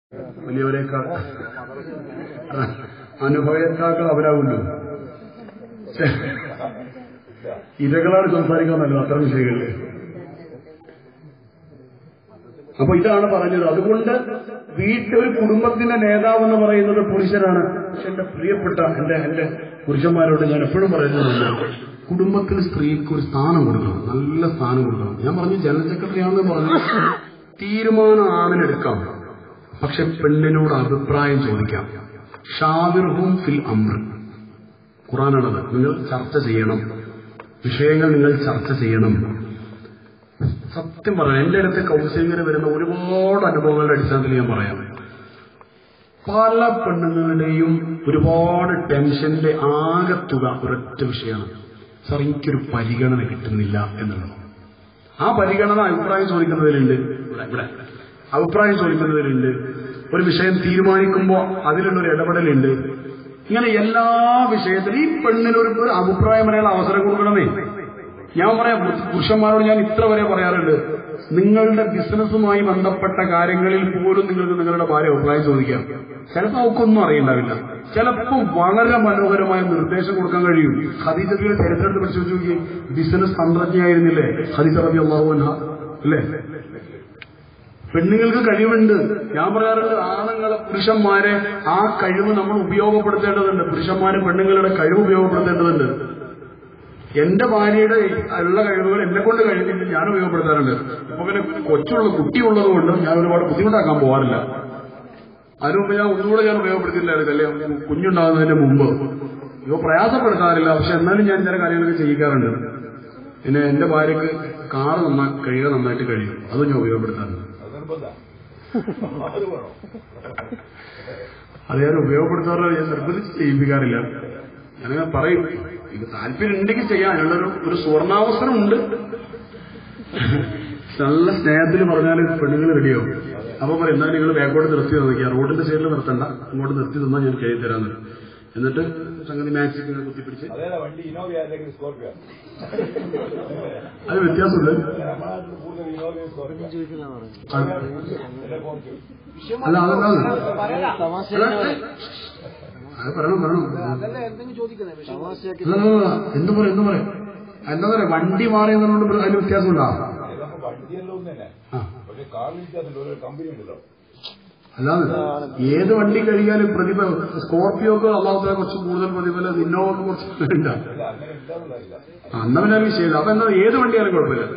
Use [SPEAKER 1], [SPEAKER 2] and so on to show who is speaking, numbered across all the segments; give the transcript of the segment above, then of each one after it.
[SPEAKER 1] വലിയവരെക്കാൾ അനുഭവേക്കാക്കൾ അവരാവുമല്ലോ ഛെ, ഇരകളാണ് സംസാരിക്കാൻ നല്ലത് അത്തരം വിഷയങ്ങളില് അപ്പൊ ഇതാണ് പറഞ്ഞത് അതുകൊണ്ട് വീട്ടിൽ ഒരു കുടുംബത്തിന്റെ നേതാവ് എന്ന് പറയുന്നത് പുരുഷനാണ് പക്ഷെ എന്റെ പ്രിയപ്പെട്ട എന്റെ എന്റെ പുരുഷന്മാരോട് ഞാൻ എപ്പോഴും പറയുന്നുണ്ട് കുടുംബത്തിൽ സ്ത്രീക്ക് ഒരു സ്ഥാനം കൊടുക്കണം നല്ല സ്ഥാനം കൊടുക്കണം ഞാൻ പറഞ്ഞു ജനറൽ സെക്രട്ടറി ആണെന്ന് പറഞ്ഞു തീരുമാനം ആണിനെടുക്കാം പക്ഷെ പെണ്ണിനോട് അഭിപ്രായം ചോദിക്കാം ഷാവിർഹും ഫിൽ അമ്ര ഖുറാനാണത് നിങ്ങൾ ചർച്ച ചെയ്യണം വിഷയങ്ങൾ നിങ്ങൾ ചർച്ച ചെയ്യണം സത്യം പറയാം എന്റെ അടുത്ത് കൗൺസിലിങ്ങിന് വരുന്ന ഒരുപാട് അനുഭവങ്ങളുടെ അടിസ്ഥാനത്തിൽ ഞാൻ പറയാം പല പെണ്ണുങ്ങളുടെയും ഒരുപാട് ടെൻഷന്റെ ആകത്തുക ഒരൊറ്റ വിഷയമാണ് സാർ എനിക്കൊരു പരിഗണന കിട്ടുന്നില്ല എന്നുള്ളത് ആ പരിഗണന അഭിപ്രായം ചോദിക്കുന്നതിലുണ്ട് ഇവിടെ ഇവിടെ അഭിപ്രായം ചോദിക്കുന്നതിലുണ്ട് ഒരു വിഷയം തീരുമാനിക്കുമ്പോൾ അതിലുള്ള ഒരു ഇടപെടലുണ്ട് ഇങ്ങനെ എല്ലാ വിഷയത്തിലും ഈ പെണ്ണിനൊരു ഒരു അഭിപ്രായം പറയാനുള്ള അവസരം കൊടുക്കണമേ ഞാൻ പറയാം പുരുഷന്മാരോട് ഞാൻ ഇത്ര വരെ പറയാറുണ്ട് നിങ്ങളുടെ ബിസിനസ്സുമായി ബന്ധപ്പെട്ട കാര്യങ്ങളിൽ പോലും നിങ്ങൾക്ക് നിങ്ങളുടെ ഭാര്യ അഭിപ്രായം ചോദിക്കാം ചിലപ്പോൾ അവക്കൊന്നും അറിയണ്ടാവില്ല ചിലപ്പോൾ വളരെ മനോഹരമായ നിർദ്ദേശം കൊടുക്കാൻ കഴിയും ഖദീജയുടെ ചരിത്രത്തിൽ പഠിച്ചു നോക്കി ബിസിനസ് തന്ത്രജ്ഞയായിരുന്നില്ലേ ഖദീജ റബി അള്ളാഹു അൻഹ അല്ലേ പെണ്ണുങ്ങൾക്ക് കഴിവുണ്ട് ഞാൻ പറയാറുണ്ട് ആണുങ്ങളെ പുരുഷന്മാരെ ആ കഴിവ് നമ്മൾ ഉപയോഗപ്പെടുത്തേണ്ടതുണ്ട് പുരുഷന്മാരെ പെണ്ണുങ്ങളുടെ കഴിവ് ഉപയോഗപ്പെടുത്തേണ്ടതുണ്ട് എന്റെ ഭാര്യയുടെ ഉള്ള കഴിവുകൾ എന്നെ കൊണ്ട് കഴിഞ്ഞിട്ട് ഞാൻ ഉപയോഗപ്പെടുത്താറുണ്ട് ഇപ്പൊ പിന്നെ കൊച്ചുള്ള കുട്ടിയുള്ളത് കൊണ്ട് ഞാൻ ഒരുപാട് ബുദ്ധിമുട്ടാക്കാൻ പോകാറില്ല അതിനു മുമ്പ് ഞാൻ ഒന്നുകൂടെ ഞാൻ ഉപയോഗപ്പെടുത്തിയില്ലായിരുന്നു കല്യാണം കുഞ്ഞുണ്ടാകുന്നതിന് മുമ്പ് ഇവ പ്രയാസപ്പെടുത്താറില്ല പക്ഷെ എന്നാലും ഞാൻ ചില കാര്യങ്ങളൊക്കെ ചെയ്യിക്കാറുണ്ട് പിന്നെ എന്റെ ഭാര്യക്ക് കാറ് നന്നാ കഴിയുക നന്നായിട്ട് കഴിയും അതും ഞാൻ ഉപയോഗപ്പെടുത്താറുണ്ട് അത് ഞാൻ ഉപയോഗപ്പെടുത്താറില്ല ഞാൻ നിർബന്ധിച്ച് ചെയ്യിപ്പിക്കാറില്ല ഞാനങ്ങനെ പറയും ഇത് താല്പര്യം ഉണ്ടെങ്കിൽ ചെയ്യാൻ അതിനുള്ളൊരു ഒരു സുവർണാവസരം ഉണ്ട് നല്ല സ്നേഹത്തിൽ പറഞ്ഞാൽ പെണ്ണുങ്ങൾ റെഡിയാവും അപ്പൊ പറയും എന്നാൽ നിങ്ങൾ ബാക്കോട്ട് നിർത്തി നോക്കിയാൽ റോഡിന്റെ സൈഡിൽ നിർത്തണ്ട ഇങ്ങോട്ട് നിർത്തി തന്നാൽ ഞാൻ കഴുകി തരാന്ന് പറയും. എന്നിട്ട് സംഗതി മാക്സ് ഇങ്ങനെ കുത്തിപ്പിടിച്ച്
[SPEAKER 2] അതേതാ വണ്ടി ഇന്നോവ അല്ലെങ്കിൽ സ്കോർപ്പിയോ
[SPEAKER 1] അത് വ്യത്യാസമുണ്ട്
[SPEAKER 2] നമ്മുടെ നാട്ടിൽ കൂടുതൽ ഇന്നോവയും സ്കോർപ്പിയോ
[SPEAKER 1] അല്ല അതല്ല അത് പറയണം പറയണം
[SPEAKER 3] അതല്ല എന്തെങ്കിലും ചോദിക്കുന്നത് തമാശയാക്കി
[SPEAKER 1] അല്ല, അല്ല, അല്ല. എന്ത് പറയാം എന്ത് പറയാം എന്താ പറയാ വണ്ടി മാറിയെന്നുകൊണ്ട് അതിന് വ്യത്യാസമുണ്ടോ
[SPEAKER 2] ഇതൊക്കെ വണ്ടിയെല്ലാം ഒന്ന് തന്നെ
[SPEAKER 1] ആ
[SPEAKER 2] പക്ഷെ കാറിന് വ്യത്യാസമുണ്ട് ഒരു കമ്പനി ഉണ്ടല്ലോ
[SPEAKER 1] അല്ലാതെ ഏത് വണ്ടി കഴിയാലും പ്രതിഫലം സ്കോർപ്പിയോക്ക് അള്ളാഹുത്തെ കുറച്ച് കൂടുതൽ പ്രതിഫലം ഇന്നോവക്ക് കുറച്ച് ഉണ്ട്
[SPEAKER 2] അല്ല അങ്ങനെ ഇല്ലാന്നുള്ളതില്ല
[SPEAKER 1] അന്നവനെ വിഷയമില്ല അപ്പൊ എന്താ ഏത് വണ്ടിയാലും കുഴപ്പമില്ല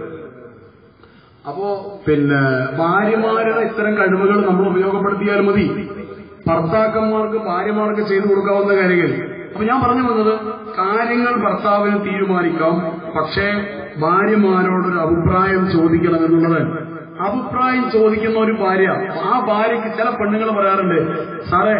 [SPEAKER 1] അപ്പോ പിന്നെ ഭാര്യമാരുടെ ഇത്തരം കഴിവുകൾ നമ്മൾ ഉപയോഗപ്പെടുത്തിയാൽ മതി ഭർത്താക്കന്മാർക്ക് ഭാര്യമാർക്ക് ചെയ്തു കൊടുക്കാവുന്ന കാര്യങ്ങൾ അപ്പൊ ഞാൻ പറഞ്ഞു വന്നത് കാര്യങ്ങൾ ഭർത്താവിന് തീരുമാനിക്കാം പക്ഷേ ഭാര്യമാരോടൊരു അഭിപ്രായം ചോദിക്കണം എന്നുള്ളത് അഭിപ്രായം ചോദിക്കുന്ന ഒരു ഭാര്യ ആ ഭാര്യയ്ക്ക് ചില പെണ്ണുങ്ങൾ പറയാറുണ്ട് സാറേ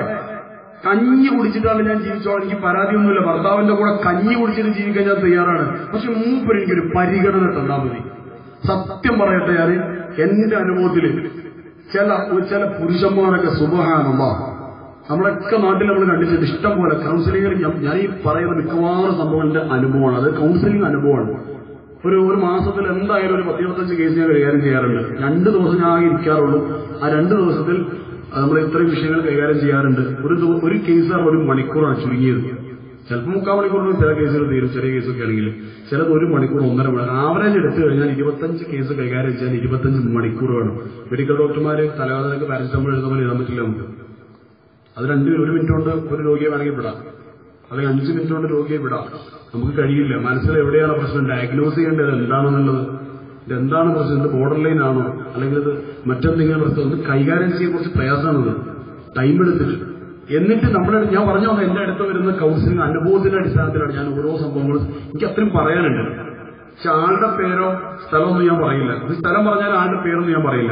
[SPEAKER 1] കഞ്ഞി കുടിച്ചിട്ടാണ് ഞാൻ ജീവിച്ചോളാം എനിക്ക് പരാതിയൊന്നുമില്ല ഭർത്താവിന്റെ കൂടെ കഞ്ഞി കുടിച്ചിട്ട് ജീവിക്കാൻ ഞാൻ തയ്യാറാണ് പക്ഷെ മൂപ്പര് എനിക്കൊരു പരിഗണന തന്നാ മതി സത്യം പറയട്ടെ ഞാൻ എന്റെ അനുഭവത്തില് ചില ചില പുരുഷന്മാരൊക്കെ സുബഹാനമ്മ നമ്മളൊക്കെ നാട്ടിൽ നമ്മൾ കണ്ടിട്ടുണ്ട് ഇഷ്ടം പോലെ കൗൺസിലിംഗിൽ ഞാൻ- ഞാൻ ഈ പറയുന്ന മിക്കവാറും സംഭവങ്ങളുടെ അനുഭവമാണ് അത് കൗൺസിലിംഗ് അനുഭവമാണ് ഒരു ഒരു മാസത്തിൽ എന്തായാലും ഒരു പത്തിരുപത്തഞ്ച് കേസ് ഞാൻ കൈകാര്യം ചെയ്യാറുണ്ട് രണ്ട് ദിവസം ഞാൻ ആകെ ഇരിക്കാറുള്ളൂ ആ രണ്ട് ദിവസത്തിൽ നമ്മൾ ഇത്രയും വിഷയങ്ങൾ കൈകാര്യം ചെയ്യാറുണ്ട് ഒരു ദിവ- ഒരു കേസാണ് ഒരു മണിക്കൂറാണ് ചുരുങ്ങിയത് ചിലപ്പോൾ മുക്കാൽ മണിക്കൂറിന് ചില കേസുകൾ തീരും ചെറിയ കേസൊക്കെ ആണെങ്കിൽ ചിലത് ഒരു മണിക്കൂർ ഒന്നര മണിക്കൂർ ആവറേജ് എടുത്തു കഴിഞ്ഞാൽ ഇരുപത്തഞ്ച് കേസ് കൈകാര്യം ചെയ്യാൻ ഇരുപത്തഞ്ച് മണിക്കൂർ വേണം മെഡിക്കൽ ഡോക്ടർമാര് തലവേദനക്ക് പാരസിറ്റമോൾ എഴുതുന്ന പോലെ എഴുതാൻ പറ്റില്ല നമുക്ക് അത് രണ്ട് ഒരു മിനിറ്റ് കൊണ്ട് ഒരു രോഗിയെ വേണമെങ്കിൽ വിടാം അല്ലെങ്കിൽ അഞ്ച് മിനിറ്റ് കൊണ്ട് രോഗിയെ വിടാം നമുക്ക് കഴിയില്ല മനസ്സിൽ എവിടെയാണ് പ്രശ്നം ഡയഗ്നോസ് ചെയ്യേണ്ടത് എന്താണെന്നുള്ളത് ഇത് എന്താണ് പ്രശ്നം ഇത് ബോർഡർ ലൈൻ ആണോ അല്ലെങ്കിൽ ഇത് മറ്റെന്തെങ്കിലും പ്രശ്നം ഇത് കൈകാര്യം ചെയ്യാൻ കുറച്ച് പ്രയാസമാണത് ടൈം എടുത്തിട്ട് എന്നിട്ട് നമ്മുടെ ഞാൻ പറഞ്ഞു വന്ന എന്റെ അടുത്ത് വരുന്ന കൗൺസിലിംഗ് അനുഭവത്തിന്റെ അടിസ്ഥാനത്തിലാണ് ഞാൻ ഓരോ സംഭവങ്ങളും എനിക്ക് അത്രയും പറയാനുണ്ട് പക്ഷെ ആളുടെ പേരോ സ്ഥലമൊന്നും ഞാൻ പറയില്ല ഇത് സ്ഥലം പറഞ്ഞാൽ ആളുടെ പേരൊന്നും ഞാൻ പറയില്ല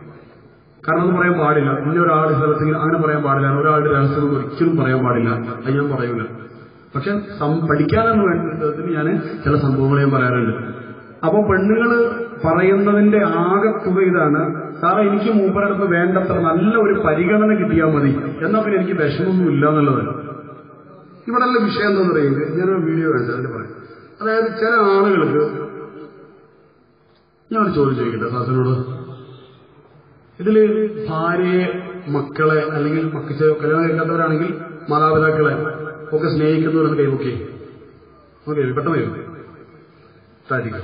[SPEAKER 1] കാരണം അത് പറയാൻ പാടില്ല ഇന്ന ഒരാൾ സ്ഥലത്ത് ഇങ്ങനെ അങ്ങനെ പറയാൻ പാടില്ല ഒരാളുടെ രഹസ്യം ഒന്നും ഒരിക്കലും പറയാൻ പാടില്ല അത് ഞാൻ പറയൂല പക്ഷെ സം- പഠിക്കാനെന്ന് വേണ്ടതിന് ഞാൻ ചില സംഭവങ്ങൾ ഞാൻ പറയാറുണ്ട് അപ്പൊ പെണ്ണുങ്ങൾ പറയുന്നതിന്റെ ആകത്തുക ഇതാണ് സാറേ എനിക്ക് മൂപ്പരടുത്ത് വേണ്ടത്ര നല്ല ഒരു പരിഗണന കിട്ടിയാൽ മതി എന്നാ പിന്നെ എനിക്ക് വിഷമൊന്നും ഇല്ല എന്നുള്ളത് ഇവിടെയുള്ള വിഷയം എന്താണെന്ന് പറയുന്നത് ഞാനൊരു വീഡിയോ കണ്ടു അതിന്റെ പറയാം അതായത് ചില ആളുകൾക്ക് ഞാനൊരു ചോദ്യം ചോദിക്കട്ടെ സാസിനോട് ഇതില് ഭാര്യയെ മക്കളെ അല്ലെങ്കിൽ മക്ക കല്യാണം കഴിക്കാത്തവരാണെങ്കിൽ മാതാപിതാക്കളെ ഒക്കെ സ്നേഹിക്കുന്നവരെന്ന് കൈവൊക്കെ ഓക്കെ പെട്ടെന്ന് വരും സാധിക്കും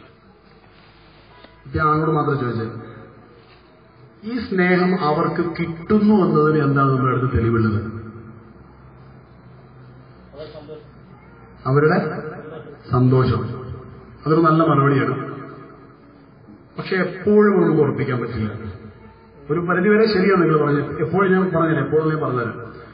[SPEAKER 1] ഇപ്പൊ ആളോട് മാത്രം ചോദിച്ചത് ഈ സ്നേഹം അവർക്ക് കിട്ടുന്നു എന്നതിന് എന്താണ് നമ്മുടെ അടുത്ത് തെളിവുള്ളത് അവരുടെ സന്തോഷം അതൊരു നല്ല മറുപടിയാണ് പക്ഷെ എപ്പോഴും നമുക്ക് ഉറപ്പിക്കാൻ പറ്റില്ല ഒരു പരിധിവരെ ശരിയാണ് നിങ്ങൾ പറഞ്ഞത് എപ്പോഴും ഞാൻ പറഞ്ഞില്ല എപ്പോഴും ഞാൻ പറഞ്ഞുതരാം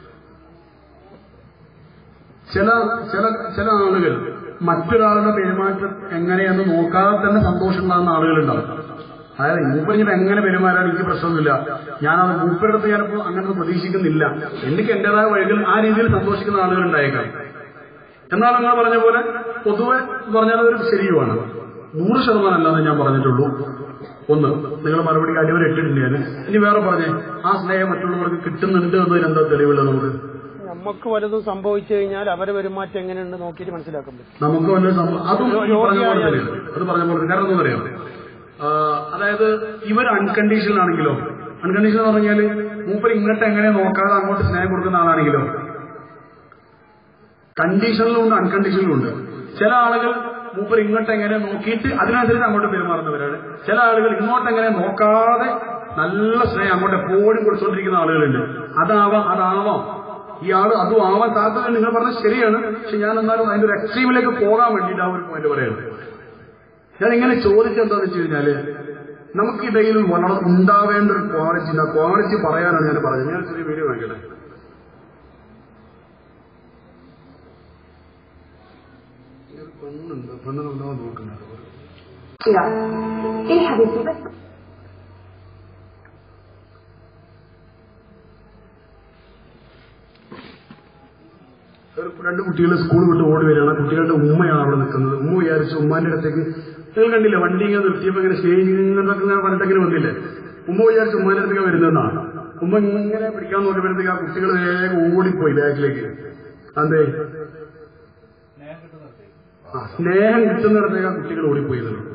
[SPEAKER 1] ചില ചില ചില ആളുകൾ മറ്റൊരാളുടെ പെരുമാറ്റം എങ്ങനെയെന്ന് നോക്കാതെ തന്നെ സന്തോഷം ഉണ്ടാകുന്ന ആളുകളുണ്ടാവും അതായത് മൂപ്പരിഞ്ഞിട്ട് എങ്ങനെ പെരുമാറാൻ എനിക്ക് പ്രശ്നമൊന്നുമില്ല ഞാൻ അത് മൂപ്പരെടുത്ത് ഞാനിപ്പോൾ അങ്ങനെ പ്രതീക്ഷിക്കുന്നില്ല എനിക്ക് എന്റേതായ വഴികൾ ആ രീതിയിൽ സന്തോഷിക്കുന്ന ആളുകൾ ഉണ്ടായേക്കാം എന്നാൽ നിങ്ങൾ പറഞ്ഞ പോലെ പൊതുവെ പറഞ്ഞാൽ അതൊരു ശരിയുമാണ് നൂറ് ശതമാനം അല്ലാതെ ഞാൻ പറഞ്ഞിട്ടുള്ളൂ ഒന്ന് നിങ്ങൾ മറുപടി കാര്യം ഒരു എട്ടിട്ടുണ്ട് ഞാൻ ഇനി വേറെ പറഞ്ഞേ ആ സ്നേഹം മറ്റുള്ളവർക്ക് കിട്ടുന്നുണ്ട് എന്നതിന് എന്താ തെളിവുള്ളത് നമുക്ക്
[SPEAKER 3] നമുക്ക് വല്ലതും സംഭവിച്ചു കഴിഞ്ഞാൽ അവരെ പെരുമാറ്റം എങ്ങനെയുണ്ട് നോക്കിയിട്ട് മനസ്സിലാക്കാൻ പറ്റും
[SPEAKER 1] നമുക്ക് വല്ല സംഭവം അതും ഈ പറഞ്ഞ പോലെ തന്നെയാണ് അത് പറഞ്ഞ പോലെ തന്നെ. കാരണം എന്താ പറയാം ആ, അതായത് ഇവർ അൺകണ്ടീഷണൽ ആണെങ്കിലോ അൺകണ്ടീഷണൽ എന്ന് പറഞ്ഞാല് മൂപ്പർ ഇങ്ങോട്ട് എങ്ങനെ നോക്കാതെ അങ്ങോട്ട് സ്നേഹം കൊടുക്കുന്ന ആളാണെങ്കിലോ കണ്ടീഷണലും ഉണ്ട് അൺകണ്ടീഷണലും ഉണ്ട് ചില ആളുകൾ മൂപ്പർ ഇങ്ങോട്ട് എങ്ങനെ നോക്കിയിട്ട് അതിനനുസരിച്ച് അങ്ങോട്ട് പെരുമാറുന്നവരാണ് ചില ആളുകൾ ഇങ്ങോട്ട് എങ്ങനെ നോക്കാതെ നല്ല സ്നേഹം അങ്ങോട്ട് എപ്പോഴും കൊടുത്തുകൊണ്ടിരിക്കുന്ന ആളുകളുണ്ട് അതാവാം അതാവാം ഈ ആള് അതും ആവാൻ സാധ്യത നിങ്ങൾ പറഞ്ഞത് ശരിയാണ് പക്ഷെ ഞാൻ എന്നാലും അതിന്റെ ഒരു എക്സ്ട്രീമിലേക്ക് പോകാൻ വേണ്ടിയിട്ട് ആ ഒരു പോയിന്റ് പറയുന്നത് ഞാൻ ഇങ്ങനെ ചോദിച്ചെന്താന്ന് വെച്ച് കഴിഞ്ഞാല് നമുക്കിടയിൽ വളരെ ഉണ്ടാവേണ്ട ഒരു ക്വാളിറ്റി ആ ക്വാളിറ്റി പറയാനാണ് ഞാൻ പറഞ്ഞത് ഞാൻ ചെറിയ വീഡിയോ വാങ്ങിക്കട്ടെ പെണ്ണുണ്ട് പെണ്ണുണ്ടോ നോക്കുന്നുണ്ട്
[SPEAKER 4] لا ايه يا حبيبتي بس
[SPEAKER 1] ഒരു രണ്ട് കുട്ടികൾ സ്കൂൾ വിട്ട് ഓടി വരികയാണ് ആ കുട്ടികളുടെ ഉമ്മയാണ് അവിടെ നിൽക്കുന്നത് ഉമ്മ വിചാരിച്ചു ഉമ്മാന്റെ അടുത്തേക്ക് നിങ്ങൾ കണ്ടില്ല വണ്ടി ഇങ്ങനെ നിർത്തിയപ്പോ ഇങ്ങനെ സ്റ്റേജ് ഇങ്ങനത്തെ ഇങ്ങനെ പറഞ്ഞിട്ടങ്ങനെ വന്നില്ലേ ഉമ്മ വിചാരിച്ചു ഉമ്മാന്റെ അടുത്തേക്ക് വരുന്നതെന്നാണ് ഉമ്മ ഇങ്ങനെ പിടിക്കാൻ നോക്കിയപ്പോഴത്തേക്ക് ആ കുട്ടികൾ വേഗം ഓടിപ്പോയി ബാക്കിലേക്ക് അതെ ആ സ്നേഹം കിട്ടുന്നിടത്തേക്ക് ആ കുട്ടികൾ ഓടിപ്പോയി എന്നുള്ളത്.